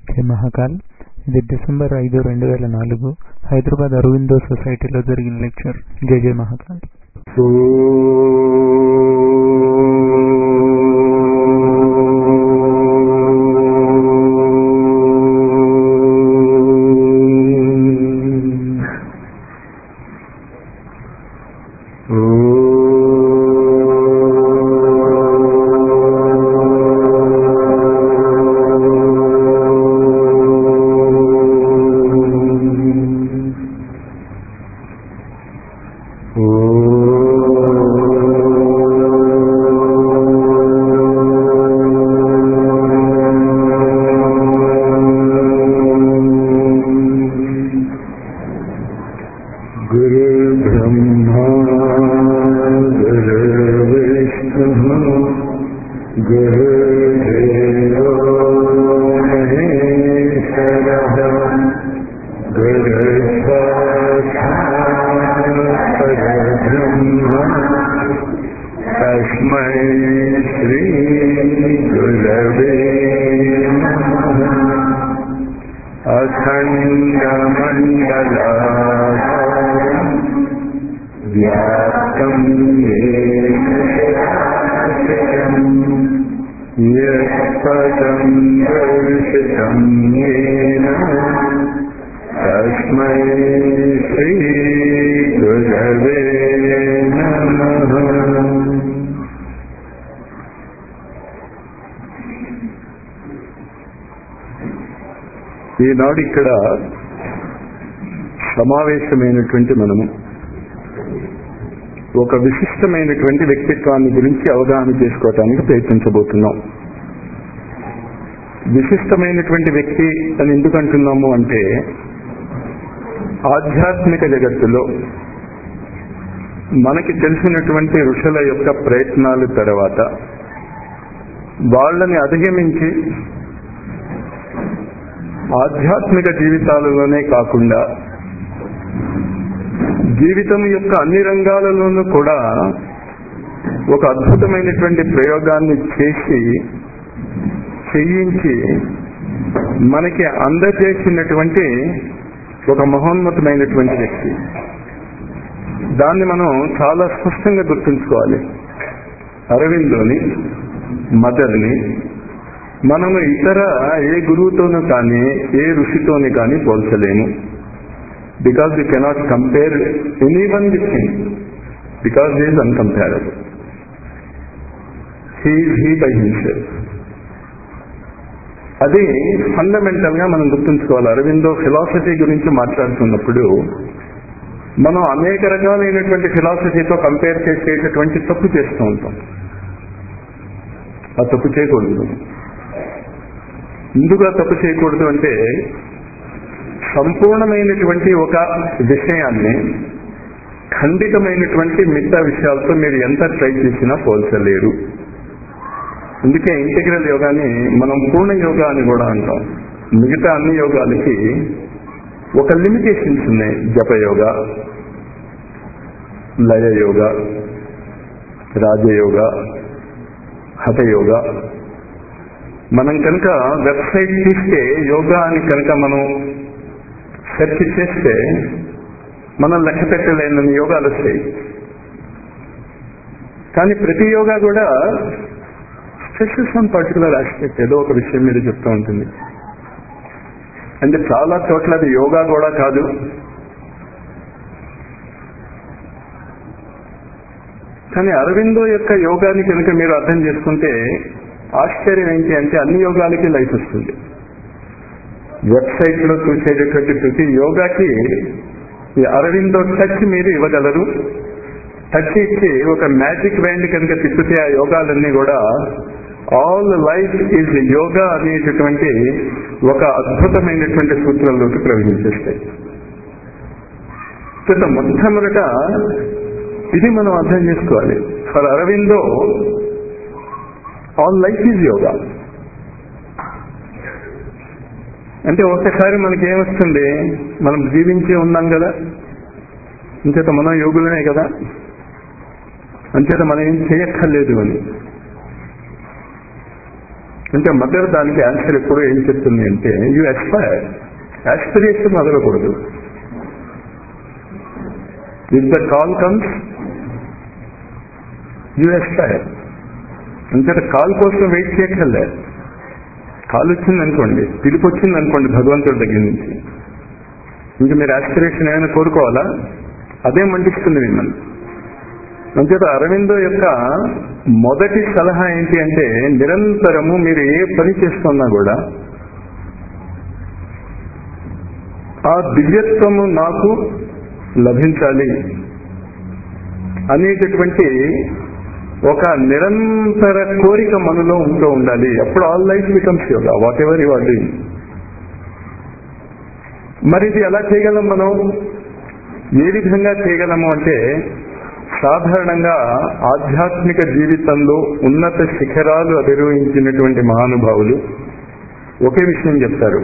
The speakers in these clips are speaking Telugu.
జై మహాకాల్ ఇది డిసెంబర్ ఐదు రెండు వేల నాలుగు హైదరాబాద్ అరవిందో సొసైటీలో జరిగిన లెక్చర్ జై జై మహాకాల్ गुरुर्ब्रह्मा गुरुर्विष्णुः गुरुर्देवो महेश्वरः गुरुसाक्षात् परब्रह्म तस्मै श्रीगुरवे नमः अखण्डमण्डलाकारम् व्याप्तं येन यत्पदं दर्शितं येन तस्मै श्रीगुरवे नमः ఈనాడు ఇక్కడ సమావేశమైనటువంటి మనము ఒక విశిష్టమైనటువంటి వ్యక్తిత్వాన్ని గురించి అవగాహన చేసుకోవటానికి ప్రయత్నించబోతున్నాం విశిష్టమైనటువంటి వ్యక్తి అని ఎందుకు అంటున్నాము అంటే ఆధ్యాత్మిక జగత్తులో మనకి తెలిసినటువంటి ఋషుల యొక్క ప్రయత్నాల తర్వాత వాళ్ళని అధిగమించి ఆధ్యాత్మిక జీవితాలలోనే కాకుండా జీవితం యొక్క అన్ని రంగాలలోనూ కూడా ఒక అద్భుతమైనటువంటి ప్రయోగాన్ని చేసి చేయించి మనకి అందజేసినటువంటి ఒక మహోన్నతమైనటువంటి వ్యక్తి దాన్ని మనం చాలా స్పష్టంగా గుర్తుంచుకోవాలి అరవిందోని మదర్ని మనము ఇతర ఏ గురువుతోనూ కానీ ఏ ఋషితోని కానీ పోల్చలేము because you cannot compare any one with him because is incomparable he he by himself అది ఫండమెంటల్ గా మనం గుర్తుంచుకోవాలి అరవిందో ఫిలాసఫీ గురించి మాట్లాడుతున్నప్పుడు మనం అనేక రకాలైనటువంటి ఫిలాసఫీతో కంపేర్ చేసేటటువంటి తప్పు చేస్తూ ఉంటాం ఆ తప్పు చేయకూడదు ఎందుకు ఆ తప్పు చేయకూడదు అంటే సంపూర్ణమైనటువంటి ఒక విషయాన్ని ఖండితమైనటువంటి మిగతా విషయాలతో మీరు ఎంత ట్రై చేసినా పోల్చలేరు అందుకే ఇంటిగ్రల్ యోగాని మనం పూర్ణ యోగా అని కూడా అంటాం మిగతా అన్ని యోగాలకి ఒక లిమిటేషన్స్ ఉన్నాయి జపయోగ లయ యోగ రాజయోగ హఠయోగ మనం కనుక వెబ్సైట్ తీస్తే యోగా అని కనుక మనం సెర్చ్ చేస్తే మనం లెక్క పెట్టలేనని యోగాలు వస్తాయి కానీ ప్రతి యోగా కూడా స్ట్రెసెస్ ఆన్ పర్టికులర్ ఆస్పెక్ట్ ఏదో ఒక విషయం మీద చెప్తూ ఉంటుంది అంటే చాలా చోట్ల అది యోగా కూడా కాదు కానీ అరవిందో యొక్క యోగాని కనుక మీరు అర్థం చేసుకుంటే ఆశ్చర్యం ఏంటి అంటే అన్ని యోగాలకి లైఫ్ వస్తుంది వెబ్సైట్ లో చూసేటటువంటి ప్రతి యోగాకి ఈ అరవిందో టచ్ మీరు ఇవ్వగలరు టచ్ ఇచ్చి ఒక మ్యాజిక్ బ్యాండ్ కనుక తిప్పితే ఆ యోగాలన్నీ కూడా ఆల్ లైఫ్ ఈజ్ యోగా అనేటటువంటి ఒక అద్భుతమైనటువంటి సూత్రంలోకి ప్రవేశించేస్తాయి మొట్టమొదట ఇది మనం అర్థం చేసుకోవాలి for Aurobindo all life is yoga అంటే ఒక్కసారి మనకి ఏమొస్తుంది మనం జీవించి ఉన్నాం కదా అంచేత మనం యోగులనే కదా అంచేత మనం ఏం చేయక్కర్లేదు అని అంటే మదర్ దానికి ఆన్సర్ ఎప్పుడు ఏం చెప్తుంది అంటే యూ ఎక్స్పైర్ యాస్పిరేషన్ వదలకూడదు if the call comes you expire అంతేత కాల్ కోసం వెయిట్ చేయక్కర్లే కాల్ వచ్చింది అనుకోండి పిలుపు వచ్చింది అనుకోండి భగవంతుడి దగ్గర నుంచి ఇంక మీరు ఆస్పిరేషన్ ఏమైనా కోరుకోవాలా అదే మండిస్తుంది మిమ్మల్ని అంచేత అరవిందో యొక్క మొదటి సలహా ఏంటి అంటే నిరంతరము మీరు ఏ పని చేస్తున్నా కూడా ఆ దివ్యత్వము నాకు లభించాలి అనేటటువంటి ఒక నిరంతర కోరిక మనలో ఉంటూ ఉండాలి అప్పుడు all life becomes yoga whatever you are doing మరి ఇది ఎలా చేయగలం మనం ఏ విధంగా చేయగలము అంటే సాధారణంగా ఆధ్యాత్మిక జీవితంలో ఉన్నత శిఖరాలు అధిరోహించినటువంటి మహానుభావులు ఒకే విషయం చెప్తారు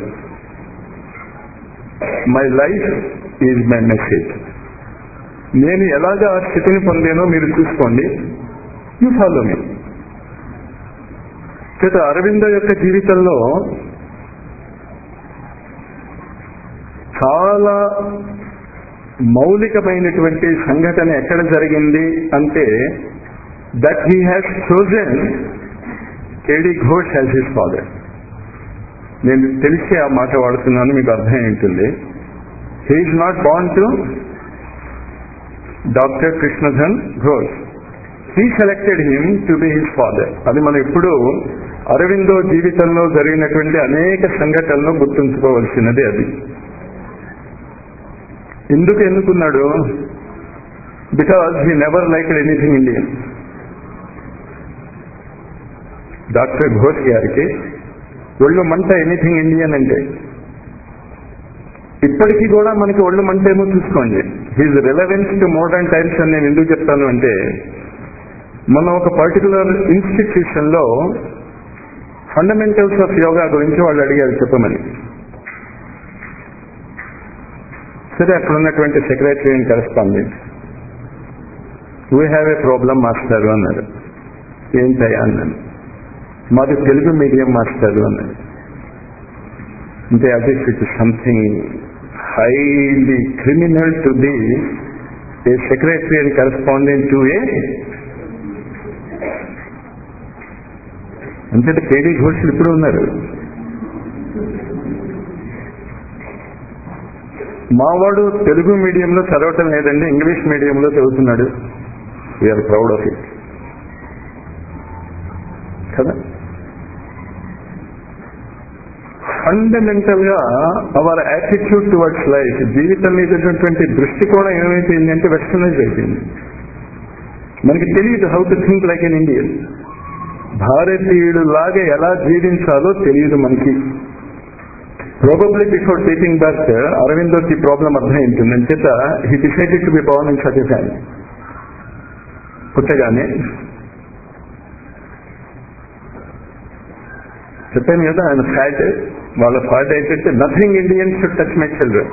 my life is my message నేను ఎలాగా ఆ స్థితిని పొందానో మీరు చూసుకోండి యూ ఫాలో మీ చేత అరవింద యొక్క జీవితంలో చాలా మౌలికమైనటువంటి సంఘటన ఎక్కడ జరిగింది అంటే దట్ హీ హ్యాస్ చోజన్ కేడి ఘోష్ యాజ్ హిస్ ఫాదర్ నేను తెలిసి ఆ మాట వాడుతున్నాను మీకు అర్థం ఉంటుంది he's not born to doctor Krishnadhan Ghosh he selected him to be his father అది మనం ఎప్పుడూ అరవిందో జీవితంలో జరిగినటువంటి అనేక సంఘటనలు గుర్తుంచుకోవాల్సినది అది ఎందుకు ఎన్నుకున్నాడు because he never like anything Indian doctor Ghosh గారికి ఒళ్ళు మంట ఎనీథింగ్ ఇండియన్ అంటే ఇప్పటికీ కూడా మనకి ఒళ్ళు మంట ఏమో చూసుకోండి his relevance to modern times అని నేను ఎందుకు చెప్తాను అంటే మనం ఒక పర్టికులర్ ఇన్స్టిట్యూషన్ లో ఫండమెంటల్స్ ఆఫ్ యోగా గురించి వాళ్ళు అడిగారు చెప్పమని సరే అక్కడ ఉన్నటువంటి secretary and correspondent we have a problem master అన్నారు ఏంటయ్యా అన్నాను మాది తెలుగు మీడియం మాస్టర్ అన్నాడు అంటే అది it something highly criminal to be a secretary and correspondent to a అంటే కేడీ ఘోషులు ఇప్పుడు ఉన్నారు మావాడు తెలుగు మీడియంలో చదవటం లేదండి ఇంగ్లీష్ మీడియంలో చదువుతున్నాడు వీఆర్ ప్రౌడ్ ఆఫ్ ఇట్ కదా ఫండమెంటల్ గా అవర్ యాటిట్యూడ్ టువర్డ్స్ లైఫ్ జీవితం మీద ఉన్నటువంటి దృష్టికోణం ఏమైపోయింది అంటే వెస్టర్నైజ్ అయిపోయింది మనకి తెలియదు how to think like an Indian భారతీయుడు లాగా ఎలా జీవించాలో తెలియదు మనకి ప్రాబబ్లీ బిఫోర్ టేకింగ్ బర్త్ అరవిందోకి ప్రాబ్లం అర్థమైంటుంది అంచేత he decided to be born in such family పుట్టగానే చెప్పాను కదా ఆయన ఫ్యాట్ వాళ్ళ ఫ్యాట్ అయితే nothing Indian should touch my children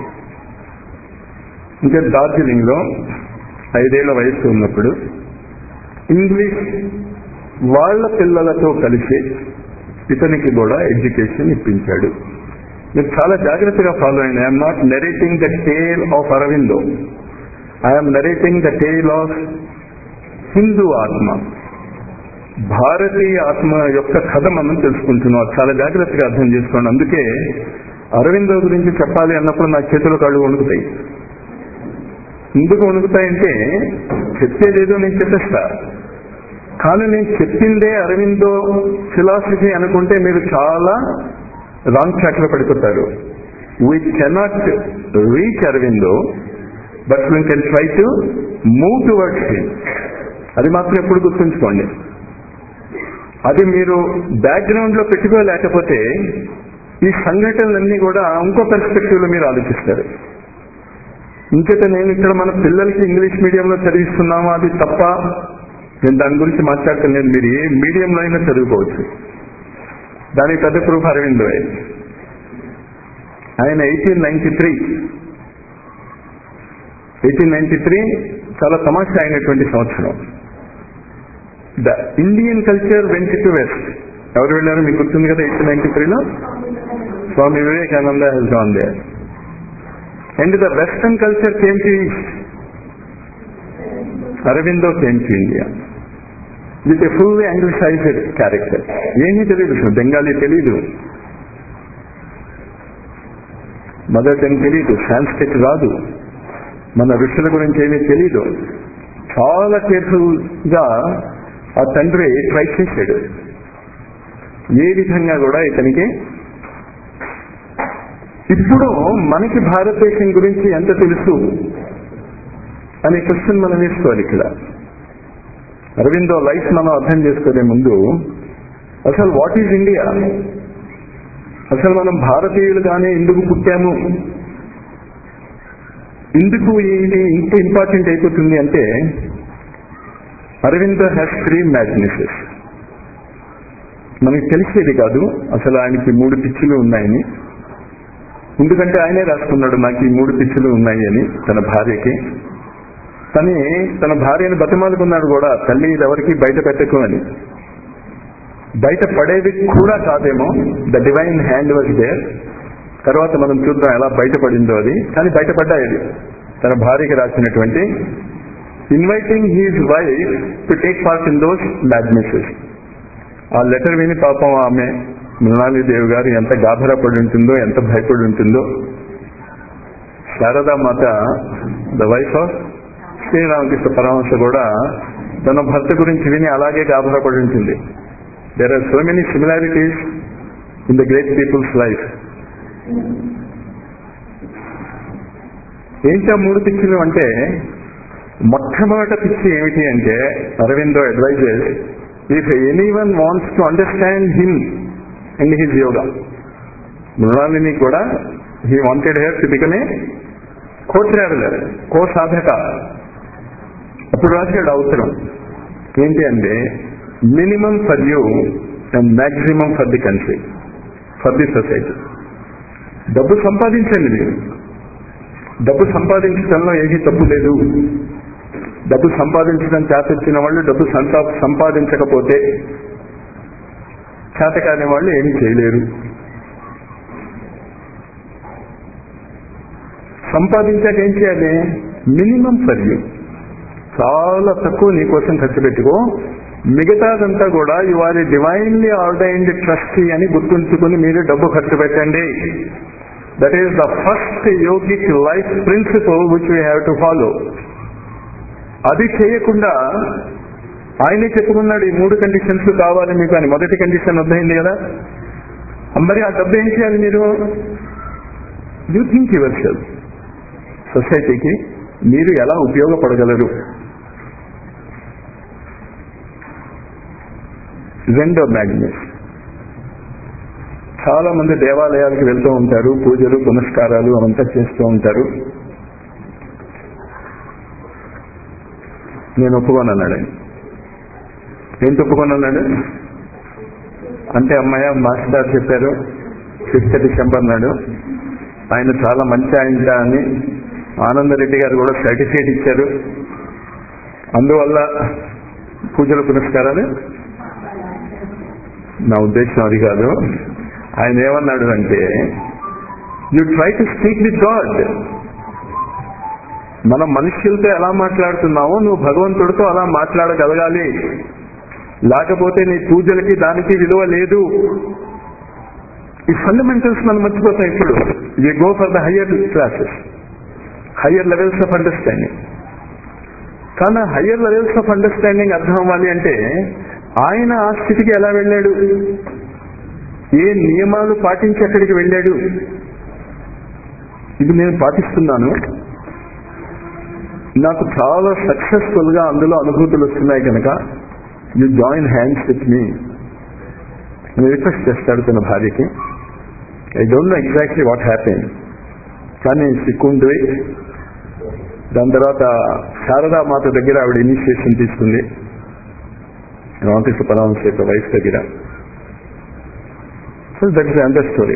ఇంకా డార్జిలింగ్ లో ఐదేళ్ల వయసు ఉన్నప్పుడు ఇంగ్లీష్ వాళ్ళ పిల్లలతో కలిసి ఇతనికి కూడా ఎడ్యుకేషన్ ఇప్పించాడు మీరు చాలా జాగ్రత్తగా ఫాలో అయింది I'm not narrating the tale of Aurobindo I'm narrating the tale of Hindu ఆత్మ భారతీయ ఆత్మ యొక్క కథ మనం తెలుసుకుంటున్నాం చాలా జాగ్రత్తగా అర్థం చేసుకోండి అందుకే అరవిందో గురించి చెప్పాలి అన్నప్పుడు నా చేతులు కాళ్ళు వణుకుతాయి ఎందుకు వణుకుతాయంటే చెప్పేదేదో నేను చెప్పేస్తా కానీ నేను చెప్పిందే అరవిందో ఫిలాసఫీ అనుకుంటే మీరు చాలా రాంగ్ ట్రాక్ లో పడిపోతారు we cannot reach Aurobindo but we can try to move towards him అది మాత్రం ఎప్పుడు గుర్తుంచుకోండి అది మీరు బ్యాక్గ్రౌండ్ లో పెట్టుకోలేకపోతే ఈ సంఘటనలన్నీ కూడా ఇంకో పెర్స్పెక్టివ్ లో మీరు ఆలోచిస్తారు ఇంకట నేను ఇక్కడ మన పిల్లలకి ఇంగ్లీష్ మీడియంలో చదివిస్తున్నామా అది తప్ప నేను దాని గురించి మాట్లాడుతున్నాను మీరు ఏ మీడియంలో అయినా చదువుకోవచ్చు దానికి పెద్ద ప్రూఫ్ అరవిందో ఆయన eighteen ninety three eighteen ninety three చాలా తమాషా అయినటువంటి సంవత్సరం the Indian culture went to west ఎవరు వెళ్ళారు మీకు గుర్తుంది కదా ఎయిటీన్ నైన్టీ త్రీలో Swami Vivekananda he's gone there and the western culture came to east Aurobindo came to India with a full anglicised character ఏమీ తెలియదు బెంగాలీ తెలీదు మదర్ టంగ్ తెలీదు సాంస్క్రిట్ రాదు మన ఋషుల గురించి ఏమీ తెలీదు చాలా కేర్ఫుల్ గా ఆ తండ్రి ట్రై చేశాడు ఏ విధంగా కూడా ఇతనికి ఇప్పుడు మనకి భారతదేశం గురించి ఎంత తెలుసు అనే క్వశ్చన్ మనం వేసుకోవాలి ఇక్కడ అరవిందో లైఫ్ మనం అర్థం చేసుకునే ముందు అసలు వాట్ ఈజ్ ఇండియా అసలు మనం భారతీయులుగానే ఎందుకు పుట్టాము ఎందుకు ఇది ఇంత ఇంపార్టెంట్ అయిపోతుంది అంటే అరవింద హ్యాస్ త్రీ మ్యాగ్నెసెస్ మనకి తెలిసేది కాదు అసలు ఆయనకి మూడు పిచ్చులు ఉన్నాయని ఎందుకంటే ఆయనే రాసుకున్నాడు నాకు ఈ మూడు పిచ్చులు ఉన్నాయి అని తన భార్యకి తని తన భార్యను బతిమాలుకున్నాడు కూడా తల్లి ఇది ఎవరికి బయట పెట్టకు అని బయట పడేది కూడా కాదేమో the divine hand was there తర్వాత మనం చూద్దాం ఎలా బయటపడిందో అది కానీ బయటపడ్డాయి అది తన భార్యకి రాసినటువంటి inviting his wife to take part in those madnesses ఆ లెటర్ విని పాపం ఆమె మృణాళీదేవి గారు ఎంత గాభరపడి ఉంటుందో ఎంత భయపడి ఉంటుందో Sharada Mata the wife of Sri Ramakrishna Paramahamsa కూడా తన భర్త గురించి విని అలాగే గాభరపడి ఉంటుంది there are so many similarities in the great people's life ఏంటి ఆ మూడు పిచ్చులు అంటే మొట్టమొదట పిచ్చి ఏమిటి అంటే Aurobindo advises if any one wants to understand him and his yoga Mrinalini కూడా he wanted her to become a co traveller co సాధక అప్పుడు రాశాడు అవసరం ఏంటి అంటే minimum for you and maximum for the country for the society డబ్బు సంపాదించండి మీరు డబ్బు సంపాదించడంలో ఏమీ తప్పు లేదు డబ్బు సంపాదించడం చేతొచ్చిన వాళ్ళు డబ్బు సంతా సంపాదించకపోతే చేత కాని వాళ్ళు ఏమీ చేయలేరు సంపాదించాక ఏం చేయాలి మినిమం ఫర్ యూ చాలా తక్కువ నీ కోసం ఖర్చు పెట్టుకో మిగతాదంతా కూడా you are divinely ordained trustee అని గుర్తుంచుకుని మీరు డబ్బు ఖర్చు పెట్టండి that is the first yogic life principle which we have to follow అది చేయకుండా ఆయనే చెప్పుకున్నాడు ఈ మూడు కండిషన్స్ కావాలి మీకు అని మొదటి కండిషన్ అర్థమైంది కదా మరి ఆ డబ్బు ఏం చేయాలి మీరు యూ థింక్ యువర్ సెల్ఫ్ సొసైటీకి మీరు ఎలా ఉపయోగపడగలరు రెండో మ్యాగ్నెస్ చాలా మంది దేవాలయాలకు వెళ్తూ ఉంటారు పూజలు పునస్కారాలు అవంతా చేస్తూ ఉంటారు నేను ఒప్పుకోనన్నాడు ఆయన. ఏంటి ఒప్పుకోనన్నాడు అంటే అమ్మాయ మాస్టర్ చెప్పారు ఫిఫ్త్ డిసెంబర్ నాడు ఆయన చాలా మంచి ఆయన అని ఆనందరెడ్డి గారు కూడా సర్టిఫికేట్ ఇచ్చారు అందువల్ల పూజల పునస్కారాలు నా ఉద్దేశం అది కాదు ఆయన ఏమన్నాడు అంటే you try to speak with God మనం మనుష్యులతో ఎలా మాట్లాడుతున్నామో నువ్వు భగవంతుడితో అలా మాట్లాడగలగాలి లేకపోతే నీ పూజలకి దానికి విలువ లేదు ఈ ఫండమెంటల్స్ మనం మర్చిపోతాం ఇప్పుడు we go for the higher classes higher levels of understanding కానీ హయ్యర్ లెవెల్స్ ఆఫ్ అండర్స్టాండింగ్ అర్థం అవ్వాలి అంటే ఆయన ఆ స్థితికి ఎలా వెళ్ళాడు ఏ నియమాలు పాటించి అక్కడికి వెళ్ళాడు ఇది నేను పాటిస్తున్నాను నాకు చాలా సక్సెస్ఫుల్ గా అందులో అనుభూతులు వస్తున్నాయి కనుక you join hands with me అని రిక్వెస్ట్ చేస్తాడు తన భార్యకి I don't know exactly what happen కానీ సిక్కుండి దాని తర్వాత శారదా మాత దగ్గర ఆవిడ ఇనిషియేషన్ తీసుకుంది రామకృష్ణ పరమహంస యొక్క వైఫ్ దగ్గర so that is under story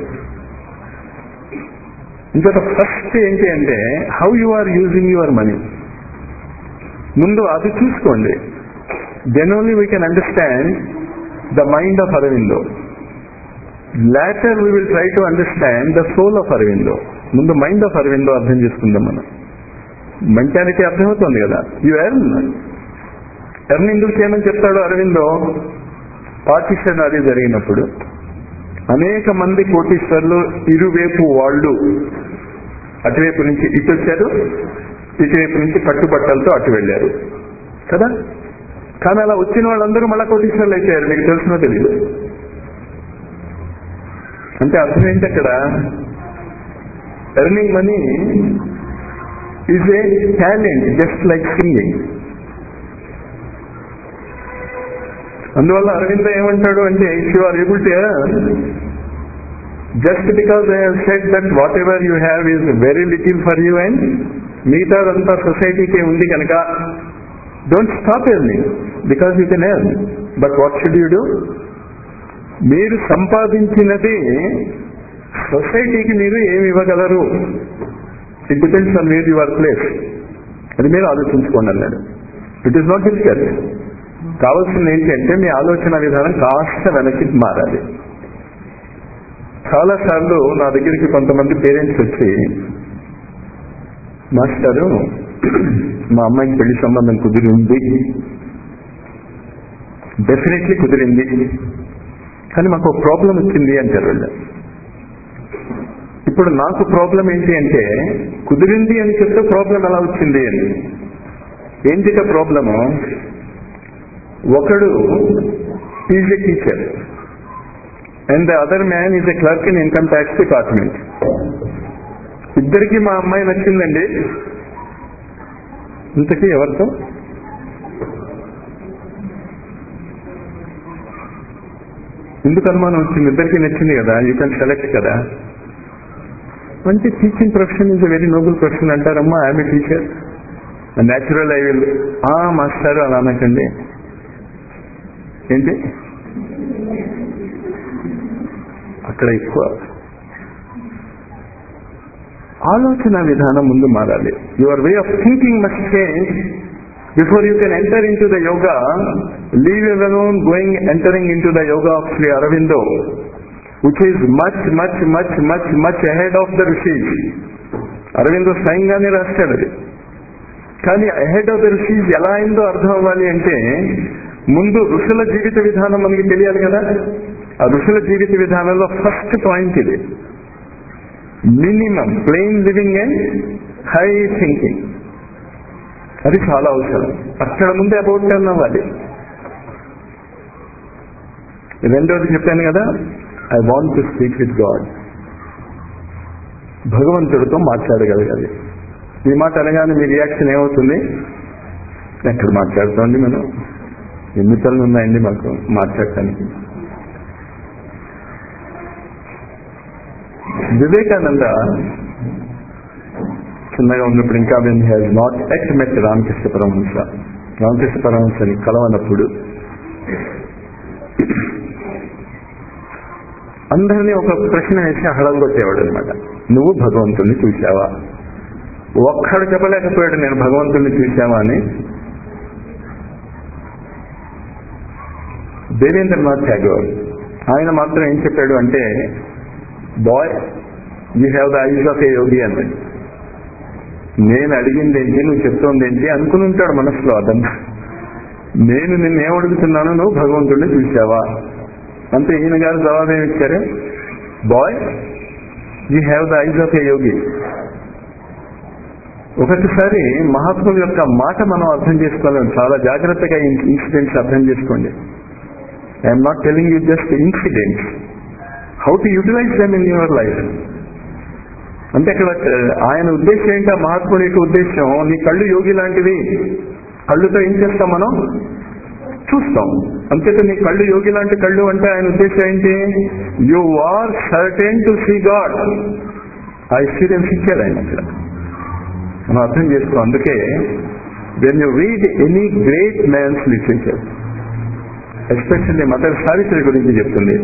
ఇంకా ఫస్ట్ ఏంటి అంటే how you are using your money ముందు అది చూసుకోండి then only we can understand the mind of Aurobindo later we will try to understand the soul of Aurobindo ముందు మైండ్ ఆఫ్ అరవిందో అర్థం చేసుకుందాం మనం మెంటాలిటీ అర్థమవుతుంది కదా యు ఎర్న్ ఎర్న్ ఎందుకు చేయమని చెప్తాడు అరవిందో పార్టీషన్ అది జరిగినప్పుడు అనేక మంది కోటీశ్వర్లు ఇరువైపు వాళ్ళు అటువైపు నుంచి ఇటు వచ్చారు ఇటువైపు నుంచి కట్టుబట్టలతో అటు వెళ్ళారు కదా కానీ అలా వచ్చిన వాళ్ళందరూ మళ్ళా కోటీశ్వర్లు అయిపోయారు మీకు తెలిసినో తెలియదు అంటే అర్థం ఏంటి అక్కడ earning money is a talent just like singing అందువల్ల అరవింద ఏమంటాడు అంటే if you are able to just because I have set that whatever you have is very little for you and మిగతాదంతా సొసైటీకి ఉంది కనుక don't stop earning because you can earn but what should you do మీరు సంపాదించినది సొసైటీకి మీరు ఏమి ఇవ్వగలరు it depends on where your place అది మీరు ఆలోచించుకోండి అన్నాడు ఇట్ ఈస్ నాట్ డిఫికల్ట్ కావాల్సింది ఏంటంటే మీ ఆలోచన విధానం కాస్త వెనక్కి మారాలి చాలా సార్లు నా దగ్గరికి కొంతమంది పేరెంట్స్ వచ్చి మాస్టారు మా అమ్మాయికి పెళ్లి సంబంధం కుదిరి ఉంది డెఫినెట్లీ కుదిరింది కానీ మాకు ఒక ప్రాబ్లం వచ్చింది అంటారు వాళ్ళు ఇప్పుడు నాకు ప్రాబ్లం ఏంటి అంటే కుదిరింది అని చెప్తే ప్రాబ్లం ఎలా వచ్చింది అని ఏంటిక ప్రాబ్లము ఒకడు is a teacher and the other man is a clerk in income tax department ఇద్దరికి మా అమ్మాయి నచ్చిందండి ఇంతకీ ఎవరితో ఎందుకు అనుమానం వచ్చింది ఇద్దరికి నచ్చింది కదా యూ కెన్ సెలెక్ట్ కదా అంటే teaching profession is a very noble profession అంటారమ్మా I'm a teacher natural I will a master అలా అనకండి ఏంటి అక్కడ ఎక్కువ ఆలోచన విధానం ముందు మారాలి your way of thinking must change before you can enter into the yoga leave alone going entering into the yoga of Shri Aurobindo which is much much much much much ahead of the rishis Aurobindo స్వయంగానే రాస్తాడు అది కానీ అహెడ్ ఆఫ్ ద ఋషీస్ ఎలా అయిందో అర్థం అవ్వాలి అంటే ముందు ఋషుల జీవిత విధానం మనకి తెలియాలి కదా ఆ ఋషుల జీవిత విధానంలో ఫస్ట్ పాయింట్ ఇది minimum plain living and high thinking అది చాలా అవసరం అక్కడ ముందే అబౌట్ టర్న్ అవ్వాలి రెండోది చెప్పాను కదా I want to speak with God భగవంతుడితో మాట్లాడగలగాలి ఈ మాట అనగానే మీ రియాక్షన్ ఏమవుతుంది ఎక్కడ మాట్లాడుతోంది మనం ఎన్ని పనులు ఉన్నాయండి మాకు మాట్లాడటానికి వివేకానంద చిన్నగా ఉన్నప్పుడు ఇంకా when has not yet met Ramakrishna Paramahamsa Ramakrishna పరమహంసని కలవనప్పుడు అందరినీ ఒక ప్రశ్న వేసి హడగొట్టేవాడు అనమాట నువ్వు భగవంతుణ్ణి చూశావా ఒక్కడు చెప్పలేకపోయాడు నేను భగవంతుణ్ణి చూశావా అని దేవేంద్రనాథ్ ఠాగూర్ ఆయన మాత్రం ఏం చెప్పాడు అంటే boy you have the eyes of a yogi అంటే నేను అడిగింది ఏంటి నువ్వు చెప్తోంది ఏంటి అనుకుని ఉంటాడు మనసులో అతను నేను నిన్నేం అడుగుతున్నాను నువ్వు భగవంతుడిని చూసావా అంటే ఈయన గారు జవాబు ఏమి ఇచ్చారు boy you have the eyes of a yogi ఒకటిసారి మహాత్ముల యొక్క మాట మనం అర్థం చేసుకోలేము చాలా జాగ్రత్తగా ఇన్సిడెంట్స్ అర్థం చేసుకోండి I'm not telling you just incidents how to utilise them in your life అంటే అక్కడ ఆయన ఉద్దేశం ఏంటి ఆ మహాత్ముడి యొక్క ఉద్దేశం నీ కళ్ళు యోగి లాంటివి కళ్ళుతో ఏం చేస్తాం మనం చూస్తాం అంతేత నీ కళ్ళు యోగి లాంటి కళ్ళు అంటే ఆయన ఉద్దేశం ఏంటి you are certain to see God ఆ ఎక్స్పీరియన్స్ ఇచ్చారు ఆయన అక్కడ మనం అర్థం చేసుకో అందుకే then you read any great man's literature especially Mother Savitri గురించి చెప్తుంది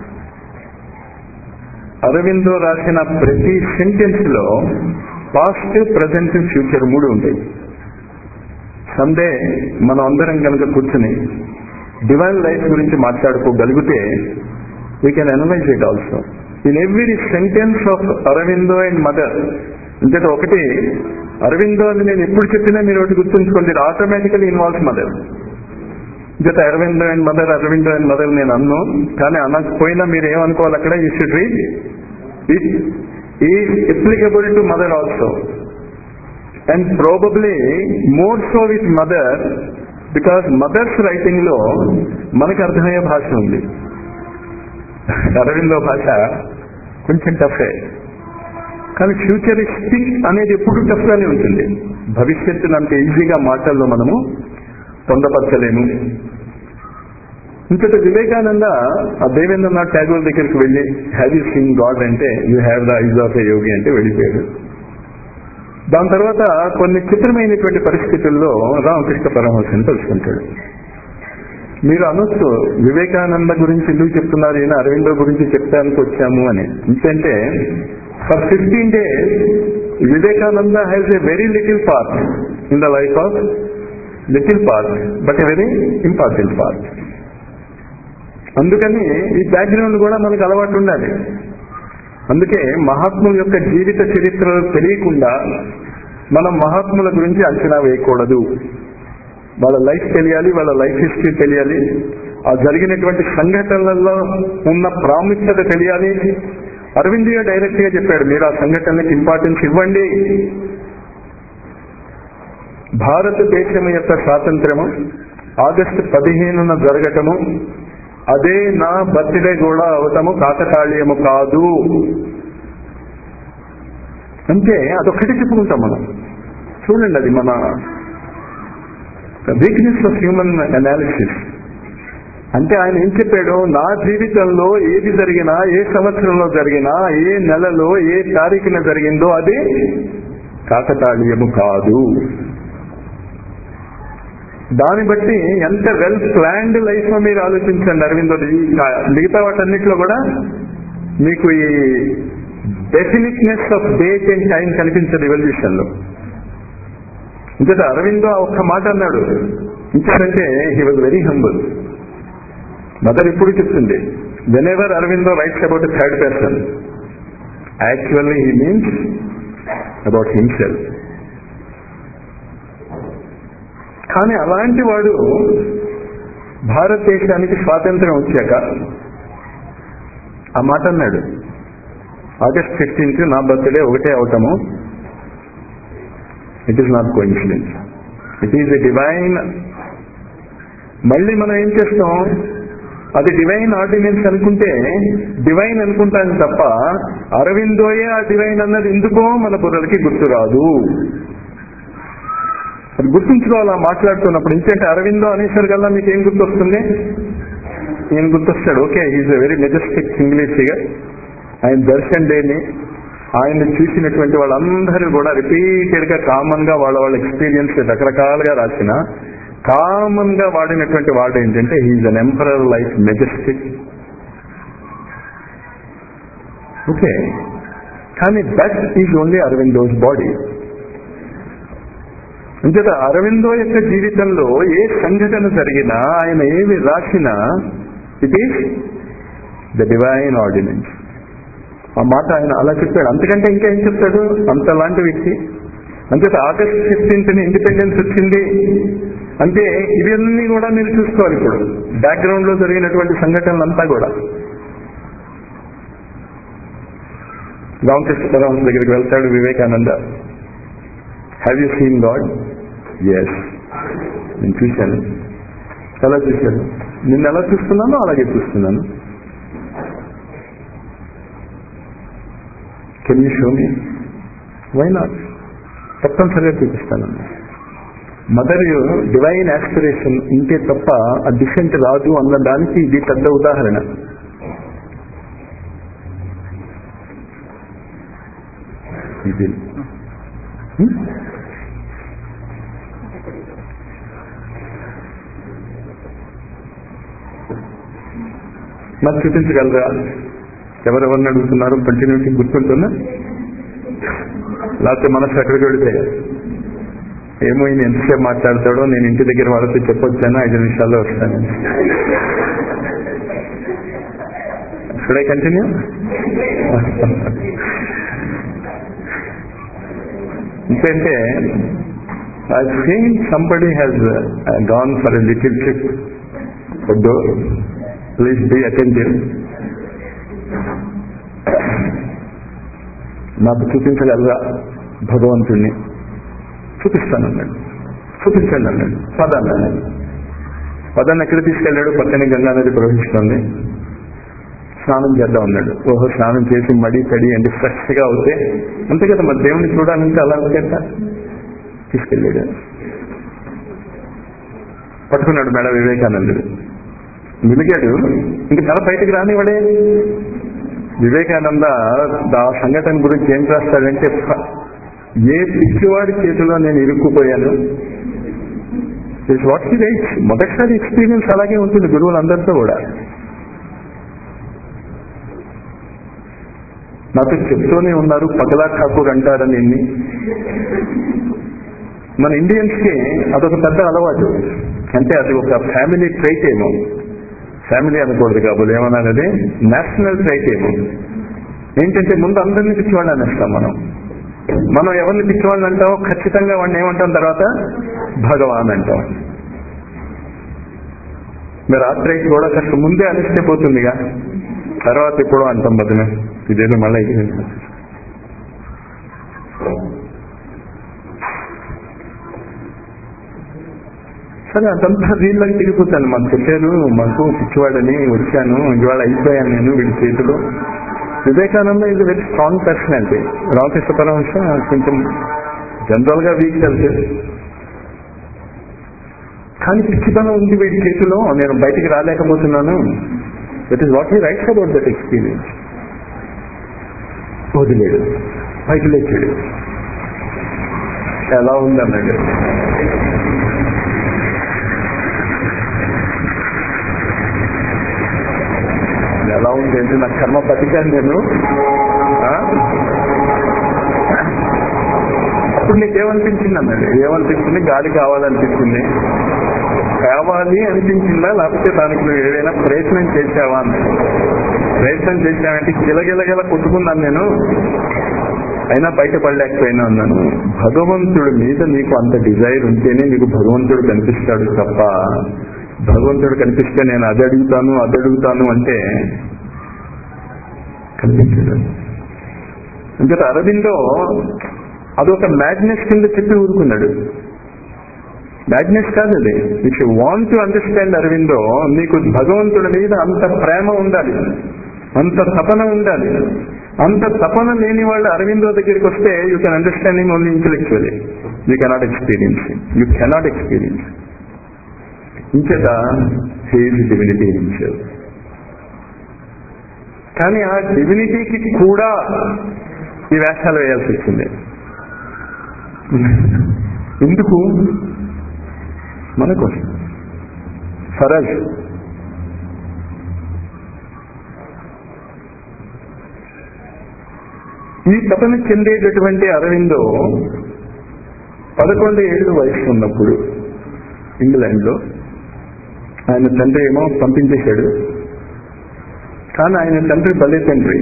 అరవిందో రాసిన ప్రతి సెంటెన్స్ లో పాస్ట్ ప్రజెంట్ ఫ్యూచర్ మూడు ఉంటాయి సండే మనం అందరం కనుక కూర్చుని డివైన్ లైఫ్ గురించి మాట్లాడుకోగలిగితే we can analyse it also in every sentence of Aurobindo and Mother ఇంతట ఒకటి అరవిందో అని నేను ఎప్పుడు చెప్పినా మీరు ఒకటి గుర్తుంచుకోండి ఇది ఆటోమేటికలీ ఇన్వాల్వ్స్ మదర్ జత Aurobindo and Mother Aurobindo and Mother నేను అన్ను కానీ అనకపోయినా మీరు ఏమనుకోవాలి అక్కడ you should read it is applicable to Mother also and probably more so with Mother because Mother's writing లో మనకు అర్థమయ్యే భాష ఉంది అరవిందో భాష కొంచెం టఫే కానీ ఫ్యూచరిస్టిక్ అనేది ఎప్పుడు టఫ్ గానే ఉంటుంది భవిష్యత్తును అంత ఈజీగా మాటల్లో మనము పొందపరచలేము ఇంతటి వివేకానంద ఆ దేవేంద్రనాథ్ ట్యాగోర్ దగ్గరికి వెళ్ళి హ్యావ్ యూ సీన్ గాడ్ అంటే you have the eyes of a yogi అంటే వెళ్ళిపోయాడు దాని తర్వాత కొన్ని చిత్రమైనటువంటి పరిస్థితుల్లో రామకృష్ణ పరమహంసని తెలుసుకుంటాడు మీరు అనొచ్చు వివేకానంద గురించి ఎందుకు చెప్తున్నారు ఈయన అరవిందో గురించి చెప్పడానికి వచ్చాము అని ఎందుకంటే for fifteen days Vivekananda has a very little part in the life of little part but a very important part అందుకని ఈ బ్యాక్గ్రౌండ్ కూడా మనకు అలవాటు ఉండాలి అందుకే మహాత్ముల యొక్క జీవిత చరిత్రలు తెలియకుండా మనం మహాత్ముల గురించి అంచనా వేయకూడదు వాళ్ళ లైఫ్ తెలియాలి వాళ్ళ లైఫ్ హిస్టరీ తెలియాలి ఆ జరిగినటువంటి సంఘటనలలో ఉన్న ప్రాముఖ్యత తెలియాలి అరవిందీయ డైరెక్ట్ గా చెప్పాడు మీరు ఆ సంఘటనలకు ఇంపార్టెన్స్ ఇవ్వండి భారతదేశం యొక్క స్వాతంత్ర్యము ఆగస్టు పదిహేనున జరగటము అదే నా బర్త్డే కూడా అవటము కాకతాళీయము కాదు అంటే అదొక్కటి చెప్పుకుంటాం మనం చూడండి అది మన వీక్నెస్ ఆఫ్ హ్యూమన్ అనాలిసిస్ అంటే ఆయన ఏం చెప్పాడు నా జీవితంలో ఏది జరిగినా ఏ సంవత్సరంలో జరిగినా ఏ నెలలో ఏ తారీఖున జరిగిందో అది కాకతాళీయము కాదు దాన్ని బట్టి ఎంత వెల్ ప్లాన్డ్ లైఫ్ మీరు ఆలోచించండి అరవిందో మిగతా వాటన్నిటిలో కూడా మీకు ఈ definiteness of date and time కనిపించదు ఎవల్యూషన్ లో ఇంకట అరవిందో ఒక్క మాట అన్నాడు ఇంకేంటంటే he was very humble Mother ఇప్పుడు చెప్తుంది whenever Aurobindo writes about third person actually he means about himself కానీ అలాంటి వాడు భారతదేశానికి స్వాతంత్రం వచ్చాక ఆ మాట అన్నాడు ఆగస్ట్ ఫిఫ్టీన్త్ నా బర్త్డే ఒకటే అవటము it is not coincidence it is a divine మళ్ళీ మనం ఏం చేస్తాం అది డివైన్ ఆర్డినెన్స్ అనుకుంటే డివైన్ అనుకుంటాం తప్ప అరవిందోయే ఆ డివైన్ అన్నది ఎందుకో మన బుర్రలకి గుర్తురాదు అది గుర్తుంచుకోవాలా మాట్లాడుతున్నప్పుడు ఎందుకంటే అరవిందో అనేసరికల్లా మీకు ఏం గుర్తొస్తుంది ఏం గుర్తొస్తాడు okay is a very majestic English figure ఆయన దర్శన్ డేని ఆయన చూసినటువంటి వాళ్ళందరూ కూడా రిపీటెడ్ గా కామన్ గా వాళ్ళ వాళ్ళ ఎక్స్పీరియన్స్ రకరకాలుగా రాసిన కామన్ గా వాడినటువంటి వాడు ఏంటంటే he an emperor life majestic okay కానీ that is only Aurobindo's body అంచేత అరవిందో యొక్క జీవితంలో ఏ సంఘటన జరిగినా ఆయన ఏమి రాసినా it is the divine ordinance ఆ మాట ఆయన అలా చెప్పాడు అంతకంటే ఇంకా ఏం చెప్తాడు అంతలాంటి వ్యక్తి అంచేత ఆగస్ట్ ఫిఫ్టీన్త్ ని ఇండిపెండెన్స్ వచ్చింది అంటే ఇవన్నీ కూడా మీరు చూసుకోవాలి ఇప్పుడు బ్యాక్గ్రౌండ్ లో జరిగినటువంటి సంఘటనలంతా కూడా రామకృష్ణ పరమహంస దగ్గరికి వెళ్తాడు Vivekananda have you seen God yes నేను చూశాను ఎలా చూశాను నిన్ను ఎలా చూస్తున్నానో అలాగే చూస్తున్నాను can you show me why not తప్పనిసరిగా చూపిస్తాను మదర్ డివైన్ ఆస్పిరేషన్ ఉంటే తప్ప ఆ డిసెంట్ రాదు అన్న దానికి ఇది పెద్ద ఉదాహరణ ఇది మరి చూపించగలరా ఎవరెవరిని అడుగుతున్నారు కంటిన్యూటీ గుర్తుంటుందా లేకపోతే మనసు ఎక్కడికి వెళితే ఏమో ఈయన ఎంతసేపు మాట్లాడతాడో నేను ఇంటి దగ్గర వాళ్ళతో చెప్పొచ్చాను ఐదు నిమిషాల్లో వస్తాను షుడ్ ఐ కంటిన్యూ ఎందుకంటే I seen somebody has gone for a little trip వద్దు ప్లీజ్ బీ అటెంటివ్ నాకు చూపించగలరా భగవంతుణ్ణి చూపిస్తానన్నాడు చూపించండి అన్నాడు పదాన్ని అన్నాడు పదాన్ని ఎక్కడ తీసుకెళ్ళాడు పక్కనే గంగా నది ప్రవహిస్తుంది స్నానం చేద్దాం అన్నాడు ఓహో స్నానం చేసి మడి తడి అంటే ఫ్రెష్ గా అవుతే అంతే కదా మరి దేవుణ్ణి చూడాలంటే అలా ఉంటేట తీసుకెళ్ళాడు పట్టుకున్నాడు మేడ వివేకానందుడు నిలిగాడు ఇంక తల బయటకు రానివాడే వివేకానంద ఆ సంఘటన గురించి ఏం చేస్తాడంటే ఫ- ఏ పిచ్చివాడి చేతిలో నేను ఇరుక్కుపోయాను వాట్ హీ రైట్ మొదటిసారి ఎక్స్పీరియన్స్ అలాగే ఉంటుంది గురువులందరితో కూడా నాతో చెప్తూనే ఉన్నారు పగలా ఠాకూర్ అంటారని ఎన్ని మన ఇండియన్స్ కి అదొక పెద్ద అలవాటు అంటే అది ఒక ఫ్యామిలీ ట్రైట్ ఏమో ఫ్యామిలీ అనకూడదు కాబోలు ఏమన్నది నేషనల్ ట్రైట్ ఏమో ఏంటంటే ముందు అందరినీ పిచ్చివాళ్ళు అనేస్తాం మనం మనం ఎవరిని పిచ్చివాళ్ళు అంటాం ఖచ్చితంగా వాడిని ఏమంటాం తర్వాత భగవాన్ అంటాం మీరు ఆ ట్రైట్ కూడా కాస్త ముందే అనిస్తే పోతుందిగా తర్వాత ఎప్పుడో అంటాం బదులు ఇదేదో మళ్ళీ ఇది. సరే అదంతా వీళ్ళకి తిరిగిపోతాను మాకు చెప్పారు మాకు పిచ్చివాడని వచ్చాను ఇవాళ అయిపోయాను నేను వీడి చేతిలో వివేకానంద ఇది very strong personality Ramakrishna Paramahamsa కొంచెం జనరల్ గా వీక్ తెలుసు కానీ పిచ్చితనం ఉంది వీడి చేతిలో నేను బయటికి రాలేకపోతున్నాను that is what he writes about that experience వదిలేడు పైకి లేచాడు ఎలా ఉందన్నాడు ఎలా ఉంది అంటే నా కర్మ బతికాను నేను ఆ? అప్పుడు నీకేమనిపించింది అన్నాడు ఏమనిపించింది గాలి కావాలనిపించింది కావాలి అనిపించిందా లేకపోతే దానికి నువ్వు ఏదైనా ప్రయత్నం చేశావా అన్నాడు ప్రయత్నం చేశావంటే గిలగిలగిల కొట్టుకున్నాను నేను అయినా బయటపడలేకపోయినా అన్నాను భగవంతుడి మీద నీకు అంత డిజైర్ ఉంటేనే నీకు భగవంతుడు కనిపిస్తాడు తప్ప భగవంతుడు కనిపిస్తే నేను అది అడుగుతాను అది అడుగుతాను అంటే కనిపించదు అంటే అరవిందో అదొక మ్యాగ్నెస్ కింద చెప్పి ఊరుకున్నాడు మ్యాగ్నెస్ కాదు అది if you want to understand Aurobindo నీకు భగవంతుడి మీద అంత ప్రేమ ఉండాలి అంత తపన ఉండాలి అంత తపన లేని వాళ్ళు అరవిందో దగ్గరికి వస్తే you can understanding only intellectually you cannot experience you cannot experience ఇంచేత హేజ్ డివినిటీ హిమ్సెల్ఫ్ కానీ ఆ డివినిటీకి కూడా ఈ వేషాలు వేయాల్సి వచ్చింది ఎందుకు మన కోసం ఫరజ్ ఈ తపన చెందేటటువంటి అరవిందో పదకొండు ఏళ్ళు వయసు ఉన్నప్పుడు ఇంగ్లాండ్ లో ఆయన తండ్రి ఏమో పంపించేశాడు కానీ ఆయన తండ్రి భలే తండ్రి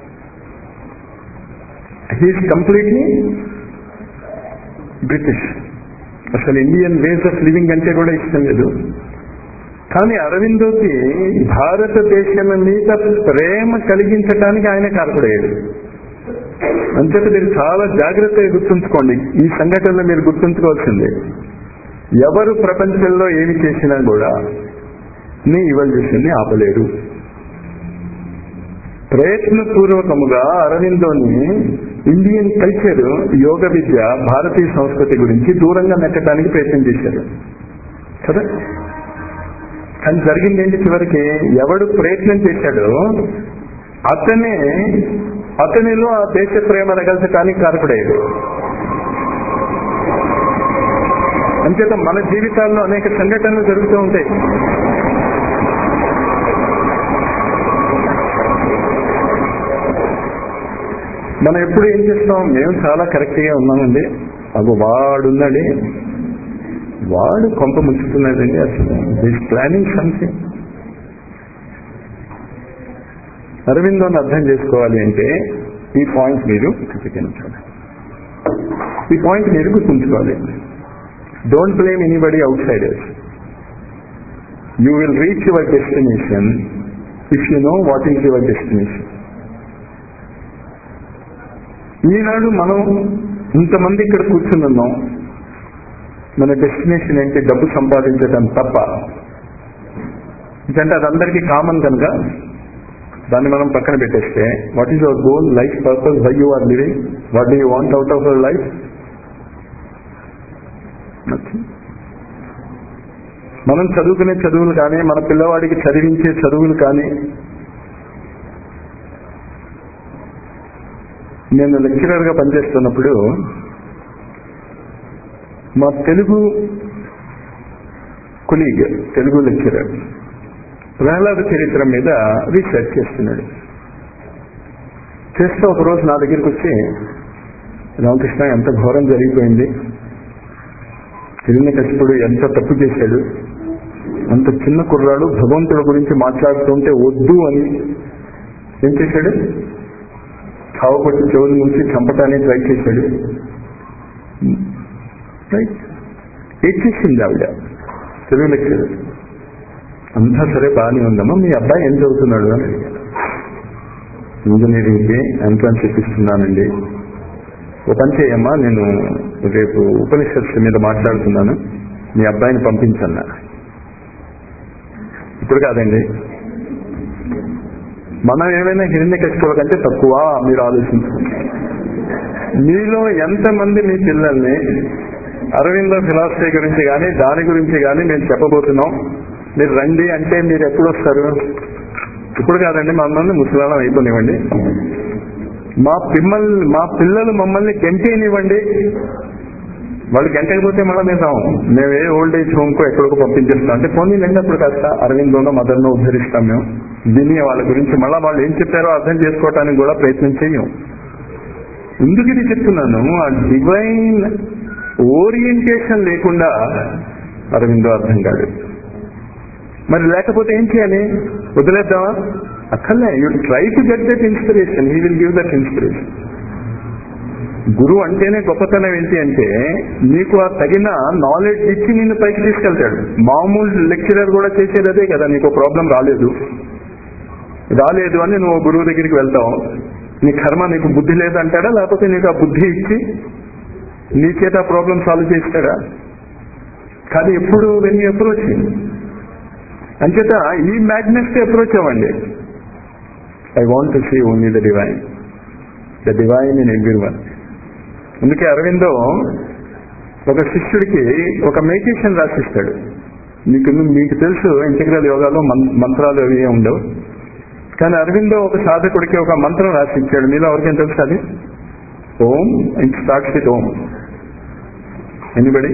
హీస్ కంప్లీట్లీ బ్రిటిష్ అసలు ఇండియన్ వేస్ ఆఫ్ లివింగ్ అంటే కూడా ఇష్టం లేదు కానీ అరవిందోకి భారతదేశం మీద ప్రేమ కలిగించడానికి ఆయన కారపడేది అంచేత మీరు చాలా జాగ్రత్తగా గుర్తుంచుకోండి ఈ సంఘటనలో మీరు గుర్తుంచుకోవాల్సిందే ఎవరు ప్రపంచంలో ఏమి చేసినా కూడా నీ ఇవల్యూషన్ ని ఆపలేరు ప్రయత్నపూర్వకముగా అరవిందోని ఇండియన్ కల్చర్ యోగ విద్య భారతీయ సంస్కృతి గురించి దూరంగా నెట్టడానికి ప్రయత్నం చేశారు కదా కానీ జరిగింది ఏంటి చివరికి ఎవడు ప్రయత్నం చేశాడో అతనే అతనిలో ఆ దేశ ప్రేమ రగల్చడానికి కారపడేది అంచేత మన జీవితాల్లో అనేక సంఘటనలు జరుగుతూ ఉంటాయి మనం ఎప్పుడు ఏం చేస్తాం మేము చాలా కరెక్ట్ గా ఉన్నామండి అగో వాడున్నాడే వాడు కొంప ముంచుతున్నాడండి అసలు దిస్ ప్లానింగ్ సంథింగ్ అరవిందోని అర్థం చేసుకోవాలి అంటే ఈ పాయింట్ మీరు చిత్రీకరించాలి ఈ పాయింట్ మీరు గుర్తుంచుకోవాలి don't blame anybody outsiders you will reach your destination if you know what is your destination ఈనాడు మనం ఇంతమంది ఇక్కడ కూర్చున్నాం మన డెస్టినేషన్ ఏంటి డబ్బు సంపాదించడం తప్ప ఎందుకంటే అది అందరికీ కామన్ కనుక దాన్ని మనం పక్కన పెట్టేస్తే what is our goal life purpose why you are living what do you want out of our life మనం చదువుకునే చదువులు కానీ మన పిల్లవాడికి చదివించే చదువులు కానీ నేను లెక్చరర్ గా పనిచేస్తున్నప్పుడు మా తెలుగు కులీగ్ తెలుగు లెక్చరర్ ప్రహ్లాద చరిత్ర మీద రీసెర్చ్ చేస్తున్నాడు చేస్తూ ఒకరోజు నా దగ్గరికి వచ్చి రామకృష్ణ ఎంత ఘోరం జరిగిపోయింది హిరణ్యకశిపుడు ఎంత తప్పు చేశాడు అంత చిన్న కుర్రాడు భగవంతుడి గురించి మాట్లాడుతుంటే వద్దు అని ఏం చేశాడు చావకొట్టి చెవులు మూసి చంపటానికి ట్రై చేశాడు రైట్ ఏడ్చేసింది ఆవిడ తెలుగు లెక్చర్ అంతా సరే బాగానే ఉందమ్మా మీ అబ్బాయి ఏం చదువుతున్నాడు అని అడిగాను ఇంజనీరింగ్కి ఎంట్రన్స్ ఇప్పిస్తున్నానండి ఒక పని చేయమ్మా నేను రేపు ఉపనిషత్తు మీద మాట్లాడుతున్నాను మీ అబ్బాయిని పంపించన్నా ఇప్పుడు కాదండి మనం ఏమైనా హిరణ్య కష్టాల కంటే తక్కువ మీరు ఆలోచించుకోండి మీలో ఎంతమంది మీ పిల్లల్ని అరవింద ఫిలాసఫీ గురించి కానీ దాని గురించి కానీ మేము చెప్పబోతున్నాం మీరు రండి అంటే మీరు ఎప్పుడు వస్తారు ఇప్పుడు కాదండి మమ్మల్ని ముసలాలం అయిపోనివ్వండి మా పిమ్మల్ని మా పిల్లలు మమ్మల్ని గంటేనివ్వండి వాళ్ళు గంటకపోతే మళ్ళీ మేము రాము మేము ఏ ఓల్డ్ ఏజ్ హోమ్కో ఎక్కడికో పంపించేస్తాం అంటే పోనీ అప్పుడు కాస్త అరవిందోనో మదర్నో ఉద్ధరిస్తాం మేము దీన్ని వాళ్ళ గురించి మళ్ళీ వాళ్ళు ఏం చెప్పారో అర్థం చేసుకోవటానికి కూడా ప్రయత్నం చేయం ఎందుకు ఇది చెప్తున్నాను ఆ డివైన్ ఓరియంటేషన్ లేకుండా అరవిందో అర్థం కాదు మరి లేకపోతే ఏం చేయాలి వదిలేద్దామా అక్కర్లే you try to get that inspiration he will give that inspiration గురువు అంటేనే గొప్పతనం ఏంటి అంటే నీకు ఆ తగిన నాలెడ్జ్ ఇచ్చి నిన్ను పైకి తీసుకెళ్తాడు మామూలు లెక్చరర్ కూడా చేసేది అదే కదా నీకు ప్రాబ్లం రాలేదు రాలేదు అని నువ్వు గురువు దగ్గరికి వెళ్తావు నీ కర్మ నీకు బుద్ధి లేదంటాడా లేకపోతే నీకు ఆ బుద్ధి ఇచ్చి నీ చేత ప్రాబ్లం సాల్వ్ చేస్తాడా కానీ ఎప్పుడు వెన్ అప్రోచ్ అంచేత ఈ మ్యాగ్నెస్ అప్రోచ్ అవ్వండి I want to see only the divine the divine in every one అందుకే అరవిందో ఒక శిష్యుడికి ఒక మెడిటేషన్ రాసిస్తాడు మీకు మీకు తెలుసు ఇంటిగ్రల్ యోగాలో మంత్రాలు అవి ఉండవు కానీ అరవిందో ఒక సాధకుడికి ఒక మంత్రం రాసిచ్చాడు మీలో ఎవరికేం తెలుసు అది Om it starts with Om anybody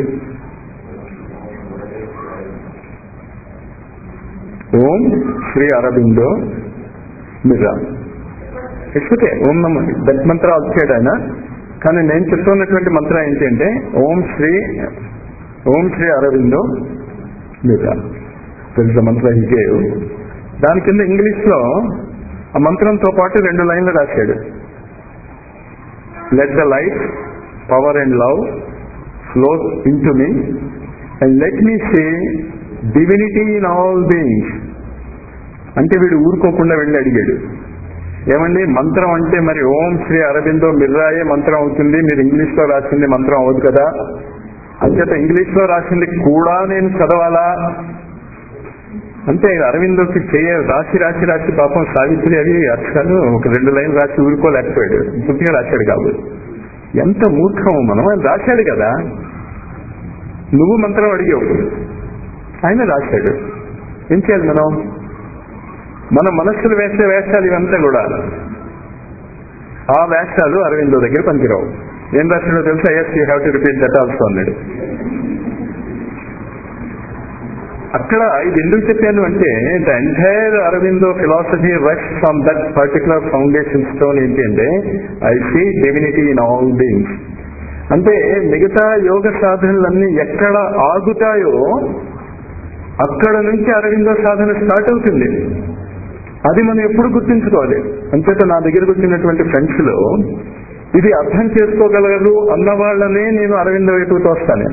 Om Shri Aurobindo Mirra it's okay Om నమ దట్ మంత్ర వచ్చాడు ఆయన కానీ నేను చెప్తున్నటువంటి మంత్రం ఏంటి అంటే ఓం శ్రీ ఓం శ్రీ అరవిందో మిర్రా తెలుసు మంత్ర హిగేవ్ దాని కింద ఇంగ్లీష్ లో ఆ మంత్రంతో పాటు రెండు లైన్లు రాశాడు let the life power and love flow into me and let me see divinity in all beings అంటే వీడు ఊరుకోకుండా వెళ్ళి అడిగాడు ఏమండి మంత్రం అంటే మరి ఓం శ్రీ అరవిందో మిర్రాయే మంత్రం అవుతుంది మీరు ఇంగ్లీష్ లో రాసింది మంత్రం అవ్వదు కదా అంచేత ఇంగ్లీష్ లో రాసింది కూడా నేను చదవాలా అంటే అరవిందోకి చేయ రాసి రాసి రాసి పాపం సావిత్రి అవి అక్షరాలు ఒక రెండు లైన్ రాసి ఊరుకోలేకపోయాడు పూర్తిగా రాశాడు కాబట్టి ఎంత మూర్ఖం మనం ఆయన రాశాడు కదా నువ్వు మంత్రం అడిగావు ఆయన రాశాడు ఏం చేయాలి మనం మన మనస్సులు వేసే వేషాలు ఇవంతా కూడా ఆ వేషాలు అరవిందో దగ్గర పనికిరావు ఏం రాశాడో తెలుసా yes you have to repeat that also అన్నాడు అక్కడ ఇది ఎందుకు చెప్పాను అంటే the entire Aurobindo philosophy rest from that particular foundation stone ఏంటి అంటే I see divinity in all beings అంటే మిగతా యోగ సాధనలన్నీ ఎక్కడ ఆగుతాయో అక్కడ నుంచి అరవిందో సాధన స్టార్ట్ అవుతుంది అది మనం ఎప్పుడు గుర్తించుకోవాలి అంచేత నా దగ్గరకు వచ్చినటువంటి ఫ్రెండ్స్ లో ఇది అర్థం చేసుకోగలరు అన్న వాళ్ళనే నేను అరవింద వైపు తోస్తాను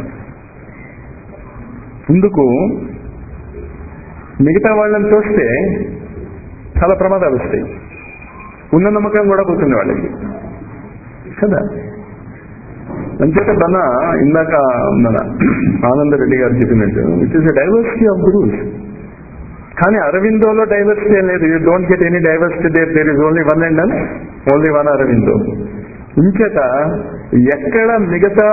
ఎందుకు మిగతా వాళ్ళని చూస్తే చాలా ప్రమాదాలు వస్తాయి ఉన్న నమ్మకం కూడా పోతుంది వాళ్ళకి కదా అంచేత మన ఇందాక మన ఆనందరెడ్డి గారు చెప్పినట్టు it is a diversity of gurus కానీ అరవిందోలో డైవర్సిటీ లేదు you don't get any diversity there there is only one and an only one Aurobindo ఇంచేత ఎక్కడ మిగతా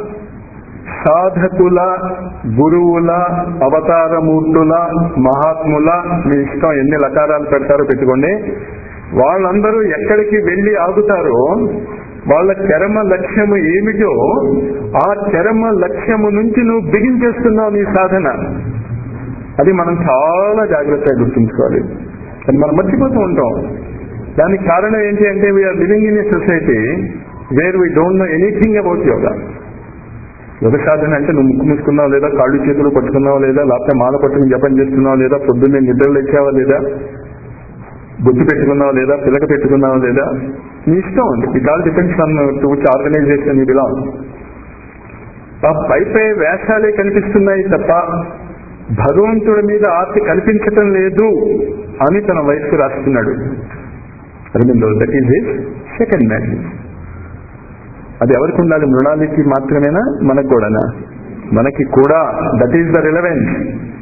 సాధకుల గురువుల అవతారమూర్తుల మహాత్ముల మీ ఇష్టం ఎన్ని లకారాలు పెడతారో పెట్టుకోండి వాళ్ళందరూ ఎక్కడికి వెళ్లి ఆగుతారో వాళ్ళ చరమ లక్ష్యము ఏమిటో ఆ చరమ లక్ష్యము నుంచి నువ్వు బిగించేస్తున్నావు నీ సాధన అది మనం చాలా జాగ్రత్తగా గుర్తుంచుకోవాలి అది మనం మర్చిపోతూ ఉంటాం దానికి కారణం ఏంటి అంటే we are living in a society where we don't know anything about yoga యోగ సాధన అంటే నువ్వు ముక్కు మూసుకున్నావు లేదా కాళ్ళు చేతులు పట్టుకున్నావు లేదా లేకపోతే మాల పట్టుకుని జపం చేస్తున్నావు లేదా పొద్దున్నే నిద్రలు ఎక్కావా లేదా బుద్ధి పెట్టుకున్నావా లేదా పిలక పెట్టుకున్నావా లేదా నీ ఇష్టం ఉంది it all depends on to which organisation I belong ఆ పై పై వేషాలే కనిపిస్తున్నాయి తప్ప భగవంతుడి మీద ఆర్తి కనిపించటం లేదు అని తన వయస్సు రాస్తున్నాడు Aurobindo that is his second maxim అది ఎవరికి ఉండాలి మృణాలికి మాత్రమేనా మనకు కూడానా మనకి కూడా దట్ ఈస్ ద రిలవెన్స్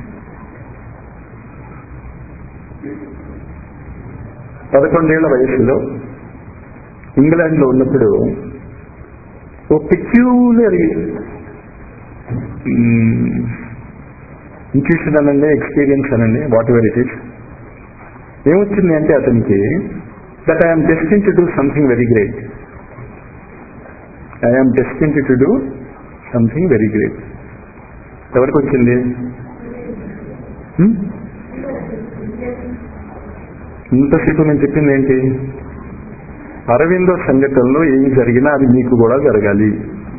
పదకొండేళ్ల వయసులో ఇంగ్లాండ్ లో ఉన్నప్పుడు ఓ పెక్యూలర్ ఇంట్యూషన్ అనండి ఎక్స్పీరియన్స్ అనండి వాట్ ఎవర్ ఇట్ ఈస్ ఏమొచ్చింది అంటే అతనికి that I'm destined to do something very great I'm destined to do something very great ఎవరికి వచ్చింది ఇంతసేపు నేను చెప్పింది ఏంటి అరవిందో సంఘటనలో ఏమి జరిగినా అది మీకు కూడా జరగాలి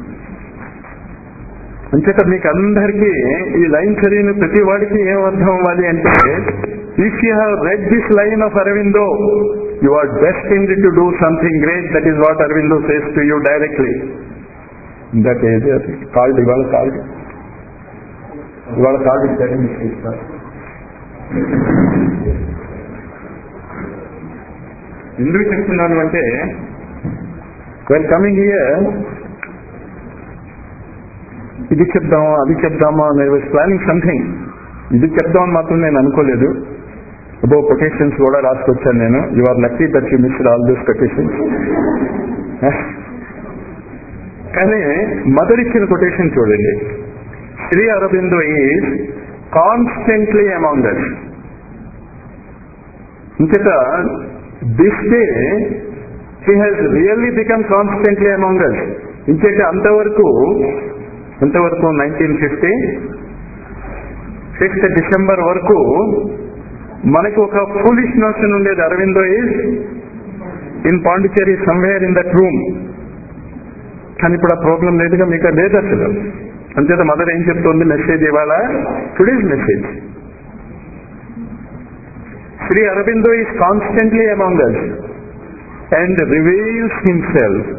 అంచేత మీకు అందరికీ ఈ లైన్ చదివిన ప్రతి వాడికి ఏం అర్థం అవ్వాలి అంటే if you have read this line of Aurobindo you are best into do something great that is what Aurobindo says to you directly ఇందాక ఏది అది కాల్డ్ ఇవాళ కాల్డ్ ఇవాళ కాల్డ్ ఇస్తారు ఎందుకు చెప్తున్నాను అంటే వెల్ కమింగ్ ఇయర్ ఇది చెప్దామా అది చెప్దామా నేను వాజ్ ప్లానింగ్ సంథింగ్ ఇది చెప్దామని మాత్రం నేను అనుకోలేదు అబో కొటేషన్స్ కూడా రాసుకొచ్చాను నేను you are lucky that you missed all those quotations కానీ మదర్ ఇచ్చిన కొటేషన్ చూడండి Shri Aurobindo is constantly among us ఇంకట this day he has really become constantly among us ఇంకేంటి అంతవరకు ఎంతవరకు నైన్టీన్ ఫిఫ్టీ సిక్స్త్ డిసెంబర్ వరకు మనకు ఒక ఫూలిష్ నోషన్ ఉండేది Aurobindo is in Pondicherry somewhere in that room కానీ ఇప్పుడు ఆ ప్రాబ్లం లేదుగా మీకు లేదు అసలు అంచేత మదర్ ఏం చెప్తోంది మెసేజ్ ఇవాళ today's message Shri Aurobindo is constantly among us and reveals himself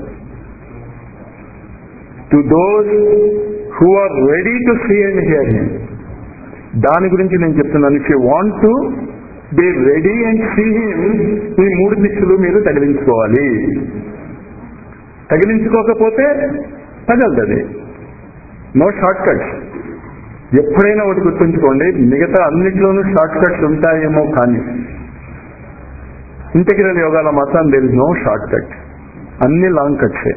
to those who are ready to see and hear him దాని గురించి నేను చెప్తున్నాను if you want to be ready and see him ఈ మూడు దిక్కులు మీరు తగిలించుకోవాలి తగిలించుకోకపోతే తగలదు నో షార్ట్ కట్స్ ఎప్పుడైనా ఒకటి గుర్తుంచుకోండి మిగతా అన్నిట్లోనూ షార్ట్ కట్స్ ఉంటాయేమో కానీ ఇంటగ్రల్ యోగాలో మాత్రం there is no short cut అన్ని లాంగ్ కట్సే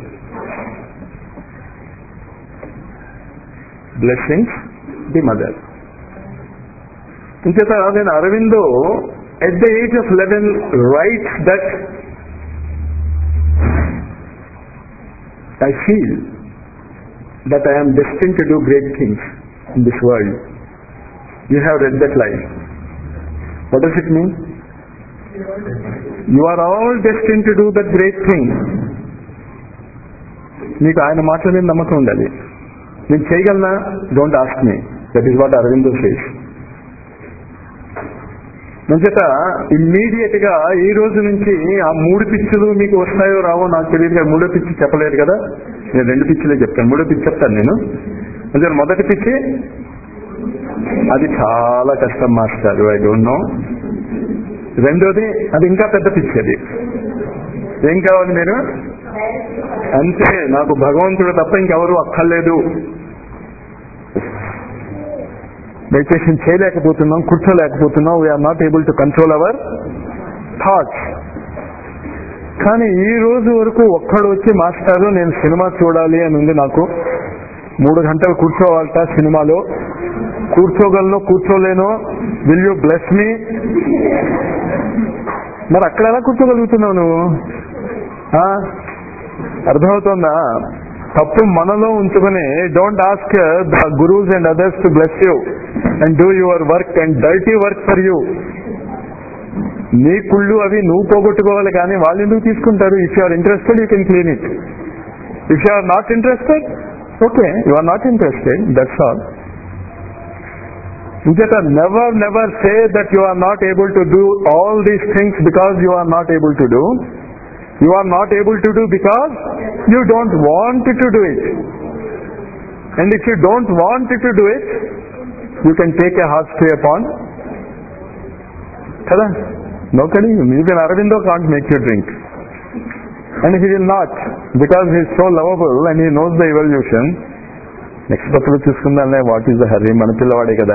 బ్లెస్సింగ్స్ ది మదర్ ఇంచేత నేను Aurobindo at the age of eleven writes that I feel that I am destined to do great things in this world. You have read that line. What does it mean? You are all destined to do that great thing. నీకు ఆయన మాటల మీద నమ్మకం ఉండాలి నేను చేయగలనా don't ask me that is what Aurobindo says మంచేత ఇమ్మీడియట్ గా ఈ రోజు నుంచి ఆ మూడు పిచ్చులు మీకు వస్తాయో రావో నాకు తెలియదు కదా మూడో పిచ్చి చెప్పలేదు కదా నేను రెండు పిచ్చులే చెప్తాను మూడో పిచ్చి చెప్తాను నేను అంటే మొదటి పిచ్చి అది చాలా కష్టం మాస్టర్ ఐ డోంట్ నో రెండోది అది ఇంకా పెద్ద పిచ్చి అది ఏం కావాలి మీరు అంతే నాకు భగవంతుడు తప్ప ఇంకెవరు అక్కర్లేదు మెడిటేషన్ చేయలేకపోతున్నాం కూర్చోలేకపోతున్నాం we are not able to control our thoughts కానీ ఈ రోజు వరకు ఒక్కడు వచ్చి మాస్టారు నేను సినిమా చూడాలి అని ఉంది నాకు మూడు గంటలు కూర్చోవాలట సినిమాలో కూర్చోగలను కూర్చోలేను విల్ యూ బ్లెస్ మీ మరి అక్కడ ఎలా కూర్చోగలుగుతున్నావు నువ్వు ఆ? అర్థమవుతోందా తప్పు మనలో ఉంచుకుని don't ask the gurus and others to bless you and do your work and dirty work for you నీ కుళ్ళు అవి నువ్వు పోగొట్టుకోవాలి కానీ వాళ్ళు ఎందుకు తీసుకుంటారు if you are interested you can clean it if you are not interested okay you are not interested that's all ఇంకేత never never say that you are not able to do all these things because you are not able to do you are not able to do because you don't want to do it. And if you don't want to do it, you can take a horse to a pond. Kada? Nobody, even Aravindo can't make you drink. And he will not, because he is so lovable and he knows the evolution. Next పక్కన చూసుకుందాంలే వాట్ ఈస్ ద హరీ మన పిల్లవాడే కదా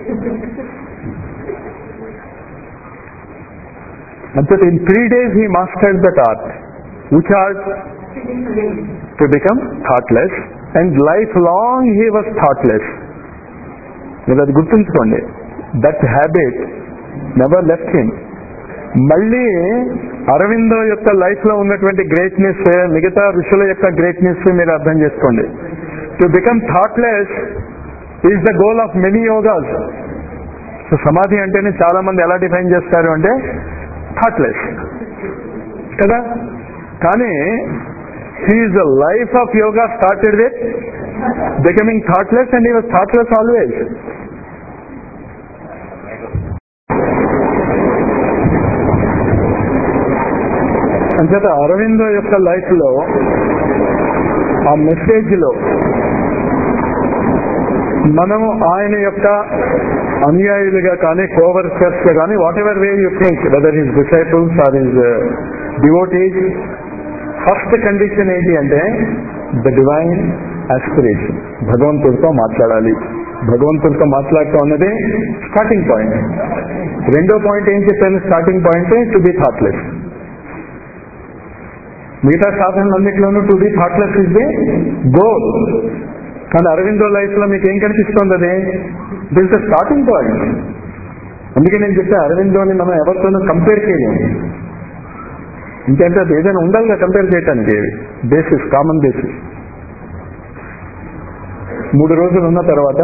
And that in three days he mastered that art. Which art? To become thoughtless. And lifelong he was thoughtless. మీరు అది గుర్తుంచుకోండి that habit never left him మళ్ళీ అరవిందో యొక్క లైఫ్ లో ఉన్నటువంటి గ్రేట్నెస్ మిగతా ఋషుల యొక్క గ్రేట్నెస్ మీరు అర్థం చేసుకోండి to become thoughtless is the goal of many yogas so సమాధి అంటేనే చాలా మంది ఎలా డిఫైన్ చేస్తారు అంటే థాట్లెస్ కదా కానీ he is the life of yoga started with becoming thoughtless and he was thoughtless always అంచేత అరవిందో యొక్క లైఫ్ లో ఆ మెసేజ్ లో మనం ఆయన యొక్క అనుయాయులుగా కానీ కోవర్కర్స్ గా కానీ whatever way you think whether his disciples or his devotees first condition ఏంటి అంటే ద డివైన్ ఆస్పిరేషన్ భగవంతుడితో మాట్లాడాలి భగవంతుడితో మాట్లాడటం అన్నది స్టార్టింగ్ పాయింట్ రెండో పాయింట్ ఏం చెప్పాను starting point to be thoughtless మిగతా సాధనలన్నింటిలోనూ to be thoughtless is the goal కానీ అరవిందో లైఫ్ లో మీకు ఏం కనిపిస్తుంది అది దిస్ ద స్టార్టింగ్ పాయింట్ అందుకే నేను చెప్తే అరవిందోని మనం ఎవరితోనూ కంపేర్ చేయలేము ఇంకంటే అది ఏదైనా ఉండాలిగా కంపేర్ చేయడానికి బేసిస్ కామన్ బేసిస్ మూడు రోజులు ఉన్న తర్వాత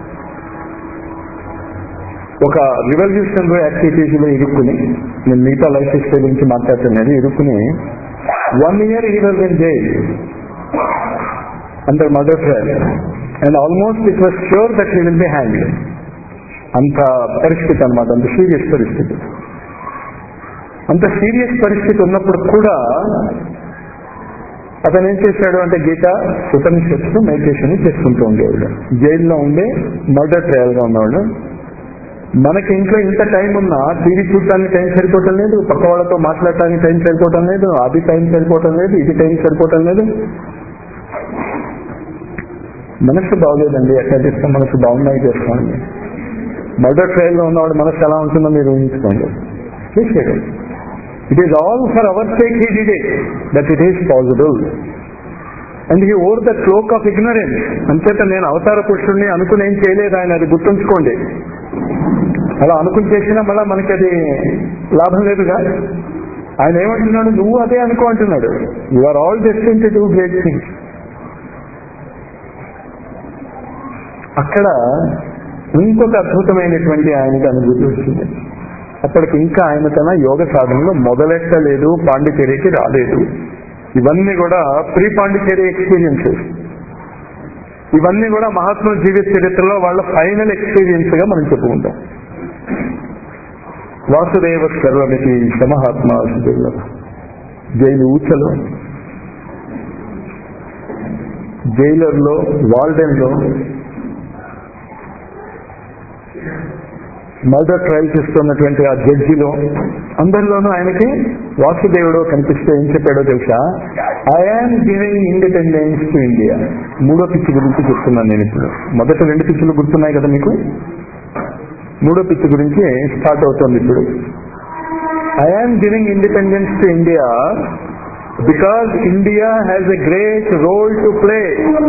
ఒక రివల్యూషనరీ యాక్టివిటీస్ లో ఇరుక్కుని నేను మిగతా లైఫ్ హిస్టరీ గురించి మాట్లాడుతున్నాను ఇరుక్కుని one year he was in jail under murder trial and almost it was sure that he will be hanged అంత పరిస్థితి అనమాట అంత సీరియస్ పరిస్థితి అంత సీరియస్ పరిస్థితి ఉన్నప్పుడు కూడా అతను ఏం చేశాడు అంటే గీత ఉపనిషత్తు మెడిటేషన్ చేసుకుంటూ ఉండేవాడు జైల్లో ఉండే మర్డర్ ట్రయల్ గా ఉన్నవాడు మనకి ఇంట్లో ఇంత టైం ఉన్నా టీవీ చూడటానికి టైం సరిపోవటం లేదు పక్క వాళ్ళతో మాట్లాడటానికి టైం సరిపోవటం లేదు అది టైం సరిపోవటం లేదు ఇది టైం సరిపోవటం లేదు మనసు బాగలేదండి ఎట్లా చేస్తాం మనసు బాగున్నాయి చేస్తామండి మర్డర్ ట్రయల్ లో ఉన్నవాడు మనసు ఎలా ఉంటుందో మీరు ఊహించుకోండి చేసేది it is all for our sake he did it that it is possible and he over the cloak of ignorance అంచేత నేను అవతార పురుషుడిని అనుకుని ఏం చేయలేదు ఆయన అది గుర్తుంచుకోండి అలా అనుకుని చేసినా మళ్ళీ మనకి అది లాభం లేదుగా ఆయన ఏమంటున్నాడు నువ్వు అదే అనుకో అంటున్నాడు you are all destined to do great things అక్కడ ఇంకొక అద్భుతమైనటువంటి ఆయనకి అనుభూతి వచ్చింది అప్పటికి ఇంకా ఆయన తన యోగ సాధనలో మొదలెట్టలేదు పాండిచేరికి రాలేదు ఇవన్నీ కూడా ప్రీ పాండిచేరి ఎక్స్పీరియన్సెస్ ఇవన్నీ కూడా మహాత్ముల జీవిత చరిత్రలో వాళ్ళ ఫైనల్ ఎక్స్పీరియన్స్ గా మనం చెప్పుకుంటాం వాసుదేవ సర్వమితి సమహాత్మ సుదుర్లభ జైలు ఊచలో జైలర్లో వార్డెన్లో మర్డర్ ట్రయల్ చేస్తున్నటువంటి ఆ జడ్జిలో అందరిలోనూ ఆయనకి వాసుదేవుడు కనిపిస్తే ఏం చెప్పాడో తెలుసా I am giving independence to India మూడో పిచ్చి గురించి చెప్తున్నాను నేను ఇప్పుడు మొదట రెండు పిచ్చులు గుర్తున్నాయి కదా మీకు మూడో పిచ్చి గురించి స్టార్ట్ అవుతుంది ఇప్పుడు I am giving independence to India because India has a great role to play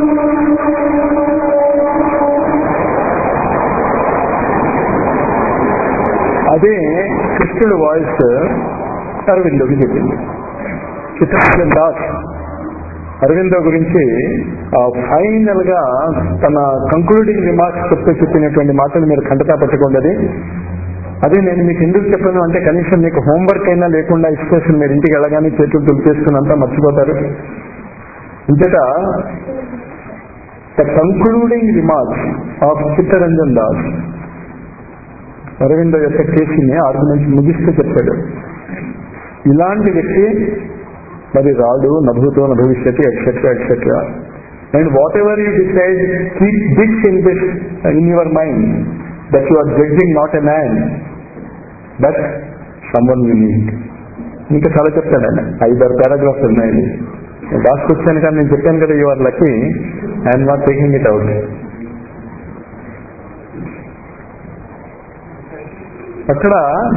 అదే కృష్ణుడు వాయిస్ అరవిందోకి చెప్పింది చిత్రరంజన్ దాస్ అరవిందో గురించి ఫైనల్ గా తన కంక్లూడింగ్ రిమార్క్స్ చెప్తూ చెప్పినటువంటి మాటలు మీరు ఖండతా పట్టుకోండి అదే నేను మీకు ఎందుకు చెప్పాను అంటే కనీసం మీకు హోంవర్క్ అయినా లేకుండా ఇచ్చేసి మీరు ఇంటికి వెళ్ళగానే చేతులు దులిపేసుకున్నంతా మర్చిపోతారు ఇంతట the concluding remarks of Chittaranjan Das Aurobindo యొక్క కేసుని ఆర్గ్యుమెంట్స్ ముగిస్తూ చెప్పాడు ఇలాంటి వ్యక్తి మరి రాడు నభూతో నభవిష్యతి etcetera etcetera and whatever you decide keep this in this in your mind that you are judging not a man but someone you need ఇంకా చాలా చెప్తాడు ఆయన ఐదారు పారాగ్రాఫ్స్ ఉన్నాయి రాసుకొచ్చాను కానీ నేను చెప్పాను కదా you are lucky I'm not taking it out అక్కడ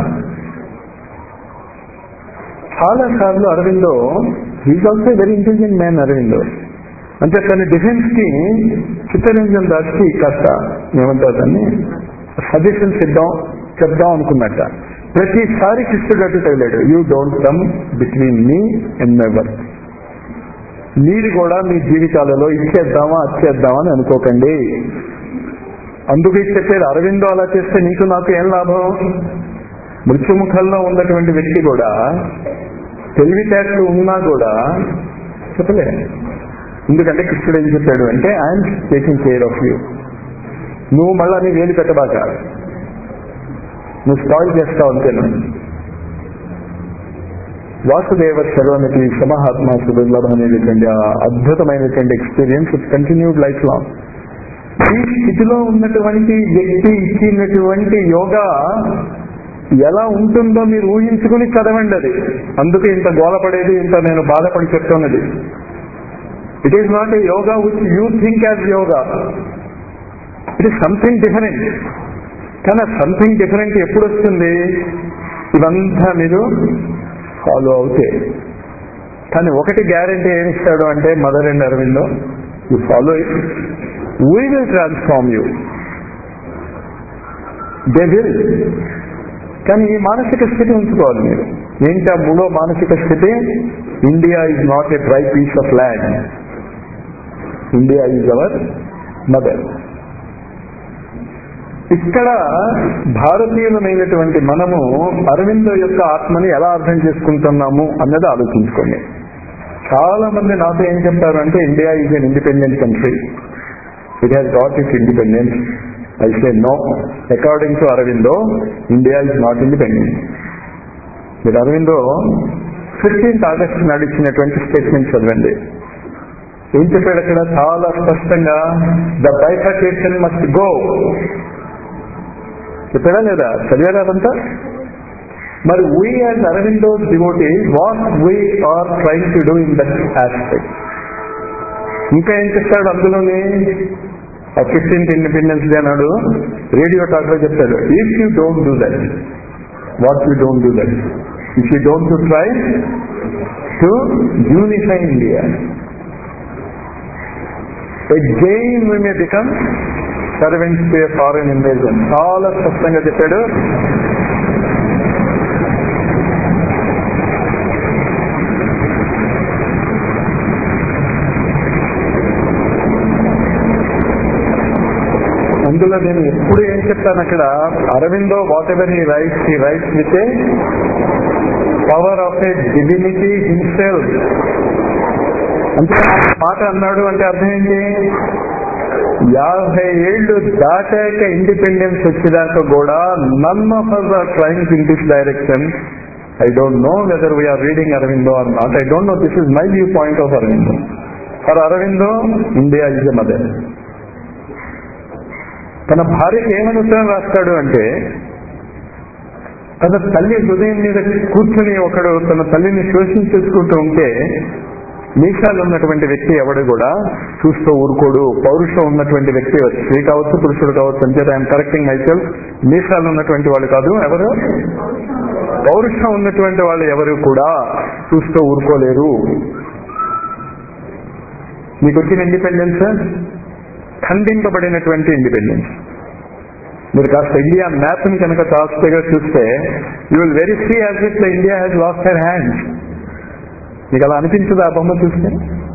చాలా సార్లు Aurobindo is also very intelligent man Aurobindo అంటే తన డిఫెన్స్ కి చిత్తరంజన్ దాస్ కి కాస్త ఏమంటారు దాన్ని సజెషన్స్ ఇద్దాం చెప్దాం అనుకున్నట్ట ప్రతిసారి కృష్ణుడు అటు తగిలాడు you don't come between me and my work మీరు కూడా మీ జీవితాలలో ఇచ్చేద్దామా అచ్చేద్దామా అని అనుకోకండి అందుకు చెప్పేది అరవిందో అలా చేస్తే నీకు నాకు ఏం లాభం మృత్యుముఖంలో ఉన్నటువంటి వ్యక్తి కూడా తెలివితేటలు ఉన్నా కూడా చెప్పలే ఎందుకంటే కృష్ణుడు ఏం చెప్పాడు అంటే I'm taking care of you నువ్వు మళ్ళా నీ వేలు పెట్టబాక నువ్వు స్పాయిల్ చేస్తావు అంతేను వాసుదేవ సర్వమితి సమహాత్మ సుదుర్లభ అనేటువంటి ఆ అద్భుతమైనటువంటి ఎక్స్పీరియన్స్ కంటిన్యూడ్ లైఫ్ లాంగ్ ఈ స్థితిలో ఉన్నటువంటి వ్యక్తి ఇచ్చినటువంటి యోగా ఎలా ఉంటుందో మీరు ఊహించుకుని చదవండి అది అందుకే ఇంత గోలపడేది ఇంత నేను బాధపడి చెప్తున్నది it is not a yoga which you think as yoga it is something different కానీ సంథింగ్ డిఫరెంట్ ఎప్పుడు వస్తుంది ఇవంతా మీరు ఫాలో అవుతే కానీ ఒకటి గ్యారంటీ ఏమిస్తాడు అంటే mother and Aurobindo you follow it we will transform you they will కానీ ఈ మానసిక స్థితి ఉంచుకోవాలి మీరు ఏంటి ఆ మూడో మానసిక స్థితి India is not a dry piece of land India is our mother ఇక్కడ భారతీయులమైనటువంటి మనము అరవిందో యొక్క ఆత్మని ఎలా అర్థం చేసుకుంటున్నాము అన్నది ఆలోచించుకోండి చాలా మంది నాతో ఏం చెప్తారు అంటే India is an independent country it has got it independence I say no according to Aurobindo India is not independent మీరు అరవిందో ఫిఫ్టీన్త్ ఆగస్ట్ నాడు ఇచ్చినటువంటి స్టేట్మెంట్ చదవండి ఏం చెప్పాడు అక్కడ చాలా స్పష్టంగా ద బైఫర్కేషన్ మస్ట్ గో చెప్పాడా లేదా చదివారా అదంతా మరి we and Aurobindo devotee what we are trying to do in that aspect ఇంకా ఏం చెప్తాడు అందులోని ఫిఫ్టీన్త్ ఇండిపెండెన్స్ డే అన్నాడు రేడియో టాక్ లో చెప్తాడు if you don't do that what you don't do that if you don't to try to unify India again we may become servants to foreign invasion చాలా స్పష్టంగా చెప్పాడు అందులో నేను ఎప్పుడు ఏం చెప్తాను అక్కడ Aurobindo whatever he writes he writes with a power of a divinity himself అంటే ఆయన మాట అన్నాడు అంటే అర్థం ఏంటి యాభై ఏళ్ళు దాటాక ఇండిపెండెన్స్ వచ్చేదాకా కూడా none of us are trying in this direction I don't know whether we are reading Aurobindo or not I don't know this is my view point of Aurobindo for Aurobindo India is a mother తన భార్యకి ఏమని ఉత్తరం రాస్తాడు అంటే తన తల్లి హృదయం మీద కూర్చుని ఒకడు తన తల్లిని శోషించేసుకుంటూ ఉంటే మీసాలు ఉన్నటువంటి వ్యక్తి ఎవడు కూడా చూస్తూ ఊరుకోడు పౌరుషం ఉన్నటువంటి వ్యక్తి స్త్రీ కావచ్చు పురుషుడు కావచ్చు అంటే ఐఎమ్ కరెక్టింగ్ మైసెల్ మీసాలు ఉన్నటువంటి వాళ్ళు కాదు ఎవరు పౌరుషం ఉన్నటువంటి వాళ్ళు ఎవరు కూడా చూస్తూ ఊరుకోలేరు మీకు వచ్చిన ఇండిపెండెన్స్ ఖండింపబడినటువంటి ఇండిపెండెన్స్ మీరు కాస్త ఇండియా మ్యాప్ ని కనుక కాస్త చూస్తే you will very see as it India has lost her hand మీకు అలా అనిపించదు ఆ బొమ్మ చూస్తే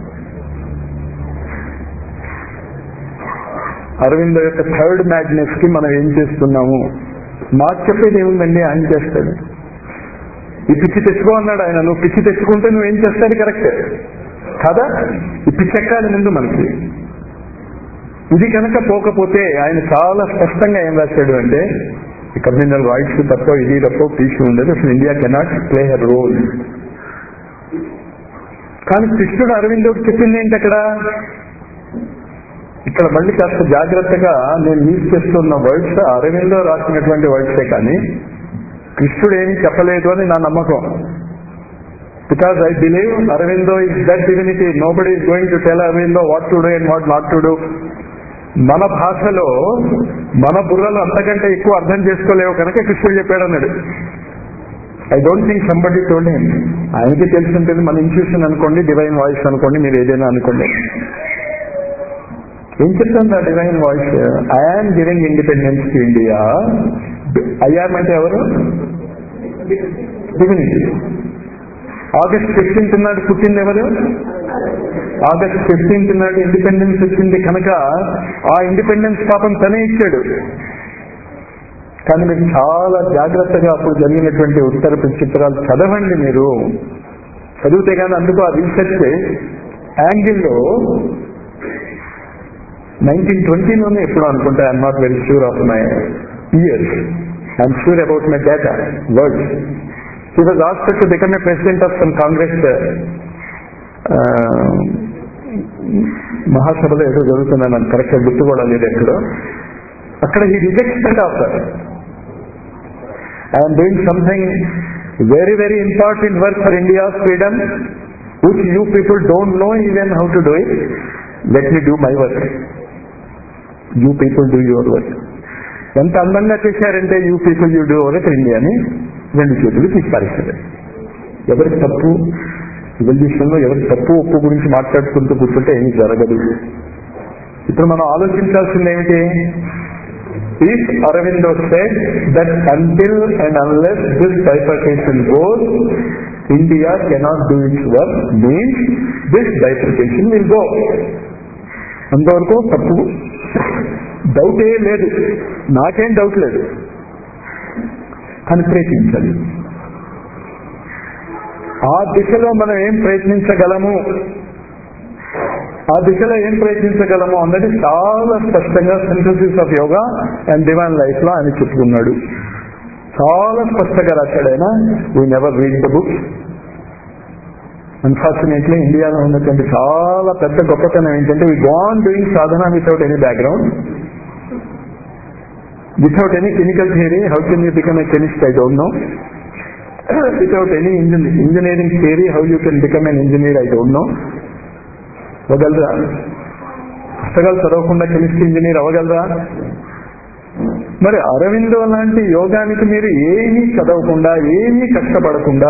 అరవింద యొక్క థర్డ్ మ్యాగ్నెస్ కి మనం ఏం చేస్తున్నాము మాకు చెప్పేది ఏముందండి ఆయన చేస్తాడు ఈ పిచ్చి తెచ్చుకో అన్నాడు ఆయన నువ్వు పిచ్చి తెచ్చుకుంటే నువ్వేం చేస్తాడు కరెక్ట్ కదా ఈ పిచ్చి ఎక్కాలి ముందు మనకి ఇది కనుక పోకపోతే ఆయన చాలా స్పష్టంగా ఏం రాశాడు అంటే కమ్యూనల్ రైట్స్ తప్ప ఇది తప్ప పీస్ ఉండదు అసలు India cannot play her role కానీ కృష్ణుడు అరవిందోకి చెప్పింది ఏంటి అక్కడ ఇక్కడ మళ్ళీ కాస్త జాగ్రత్తగా నేను యూజ్ చేస్తున్న వర్డ్స్ అరవిందో రాసినటువంటి వర్డ్సే కానీ కృష్ణుడు ఏమీ చెప్పలేదు అని నా నమ్మకం because I believe Aurobindo is that divinity nobody is going to tell Aurobindo what to do and what not to do మన భాషలో మన బుర్రలు అంతకంటే ఎక్కువ అర్థం చేసుకోలేవు కనుక కృష్ణుడు చెప్పాడు అన్నాడు I don't think somebody told him ఆయనకి తెలిసి ఉంటుంది మన ఇన్స్టిట్యూషన్ అనుకోండి డివైన్ వాయిస్ అనుకోండి మీరు ఏదైనా అనుకోండి ఏం చెప్తుంది ఆ divine voice I am giving independence to India I am అంటే ఎవరు డివినిటీ ఆగస్ట్ ఫిఫ్టీన్త్ నాడు పుట్టింది ఎవరు ఆగస్ట్ ఫిఫ్టీన్త్ నాడు ఇండిపెండెన్స్ వచ్చింది కనుక ఆ ఇండిపెండెన్స్ పాపం తనే ఇచ్చాడు కానీ మీరు చాలా జాగ్రత్తగా అప్పుడు జరిగినటువంటి ఉత్తర చిత్రాలు చదవండి మీరు చదివితే కానీ అందుకు ఆ రీసెర్చ్ యాంగిల్లో నైన్టీన్ ట్వంటీలోనే ఎప్పుడు అనుకుంటా I'm not very sure of my years I'm sure about my data words he was ask to become a president of some Congress మహాసభలో ఏదో జరుగుతుందని నాకు కరెక్ట్గా గుర్తు కూడా లేదు ఎక్కడో అక్కడ ఈ rejects that offer I'm doing something very very important work for India's freedom which you people don't know even how to do it let me do my work you people do your work ఎంత అందంగా చేశారంటే you people you do work ఇండియాని రెండు చేతులు తీసి పారేశారు ఎవరికి తప్పు విషయంలో ఎవరి తప్పు ఒప్పు గురించి మాట్లాడుకుంటూ కూర్చుంటే ఏమీ జరగదు ఇప్పుడు మనం ఆలోచించాల్సింది ఏమిటి if Aurobindo said that until and unless this bifurcation goes India cannot do its work means this bifurcation will go అంతవరకు తప్పు డౌట్ ఏ లేదు నాకేం డౌట్ లేదు కానీ ప్రయత్నించాలి ఆ దిశలో మనం ఏం ప్రయత్నించగలము ఆ దిశలో ఏం ప్రయత్నించగలము అన్నది చాలా స్పష్టంగా synthesis of yoga and divine life లో ఆయన చెప్పుకున్నాడు చాలా స్పష్టంగా రాశాడు ఆయన we never read the book unfortunately ఇండియాలో ఉన్నటువంటి చాలా పెద్ద గొప్పతనం ఏంటంటే we gone doing sadhana without any background without any clinical theory how can you become a chemist I don't know without any engin- engineering theory how you can become an engineer I don't know అవ్వగలరా పుస్తకాలు చదవకుండా కెమిస్ట్రీ ఇంజనీర్ అవ్వగలరా మరి అరవిందో లాంటి యోగానికి మీరు ఏమీ చదవకుండా ఏమీ కష్టపడకుండా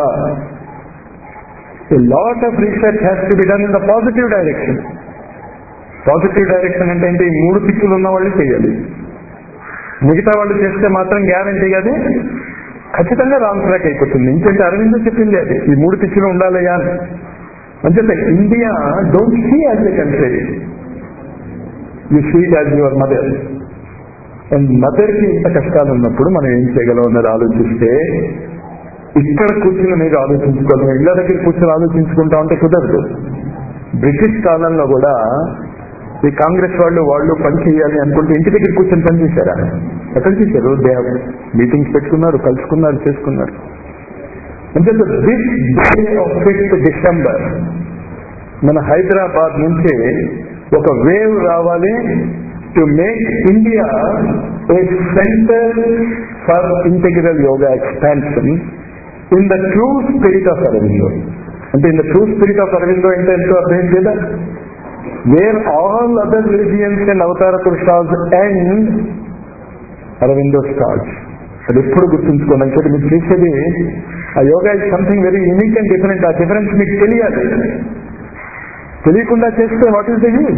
lot of research has to be done in the positive direction positive direction అంటే ఏంటి ఈ మూడు పిచ్చులు ఉన్న వాళ్ళు చేయాలి మిగతా వాళ్ళు చేస్తే మాత్రం గ్యారంటీ అది ఖచ్చితంగా రాంగ్ ట్రాక్ అయిపోతుంది ఇంకంటే అరవిందో చెప్పింది అది ఈ మూడు పిచ్చులు ఉండాలయ్యా అని అంచేత India don't see as a country you see as your mother and mother కి ఇంత కష్టాలు ఉన్నప్పుడు మనం ఏం చేయగలం అన్నది ఆలోచిస్తే ఇక్కడ కూర్చుని మీరు ఆలోచించుకోవాలి ఇళ్ళ దగ్గర కూర్చొని ఆలోచించుకుంటా ఉంటే కుదరదు బ్రిటిష్ కాలంలో కూడా ఈ కాంగ్రెస్ వాళ్ళు వాళ్ళు పని చేయాలి అనుకుంటే ఇంటి దగ్గర కూర్చొని పని చేశారా ఎక్కడ చేశారు దే మీటింగ్స్ పెట్టుకున్నారు కలుసుకున్నారు చేసుకున్నారు అంటే this day of fifth December మన హైదరాబాద్ నుంచి ఒక వేవ్ రావాలి to make India a centre for integral yoga expansion in the true spirit of Aurobindo అంటే in the true spirit of Aurobindo అంటే ఎంతో అర్థం లేదా where all other religions and avatara purushas and Aurobindo starts అది ఎప్పుడు గుర్తుంచుకోండి అంటే మీరు చేసేది ఆ yoga is something very unique and different ఆ డిఫరెన్స్ మీకు తెలియాలి తెలియకుండా చేస్తే వాట్ ఈస్ ద యూజ్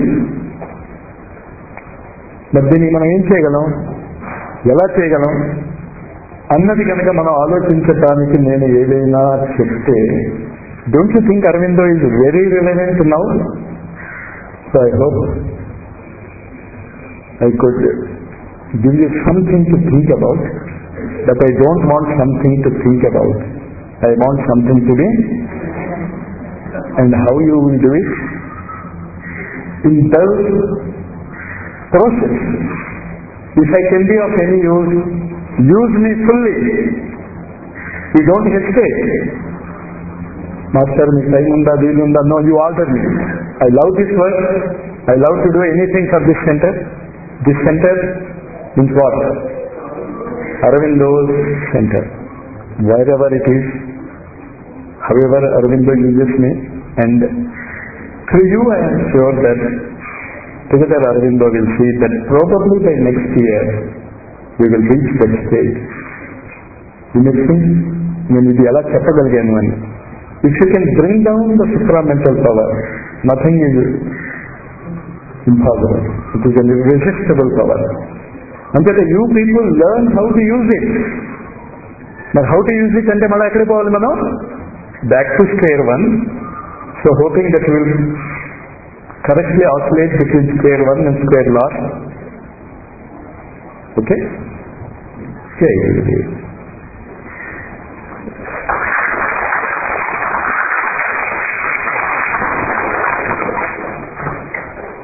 మరి దీన్ని మనం ఏం చేయగలం ఎలా చేయగలం అన్నది కనుక మనం ఆలోచించడానికి నేను ఏదైనా చెప్తే don't you think Aurobindo is very relevant now so I hope I could give you something to think about but I don't want something to think about I want something to be and how you will do it in those process. If I can be of any use, use me fully. You don't hesitate. Master, మీ టైం ఉందా వీలు ఉందా no you order me I love this work I love to do anything for this centre this centre means what Aurobindo centre wherever it is however Aurobindo uses me and Through you, I am sure that together Arvindo will see that probably by next year we will reach that stage. You may think, నేను ఇది ఎలా చెప్పగలిగాను అని if you can bring down the supramental power nothing is impossible it is an irresistible power అంతే you people learn how to use it మరి హౌ టు యూజ్ ఇట్ అంటే మళ్ళీ ఎక్కడికి పోవాలి మనం back to square one So hoping that we will correctly oscillate between square 1 and square log. Okay? Okay.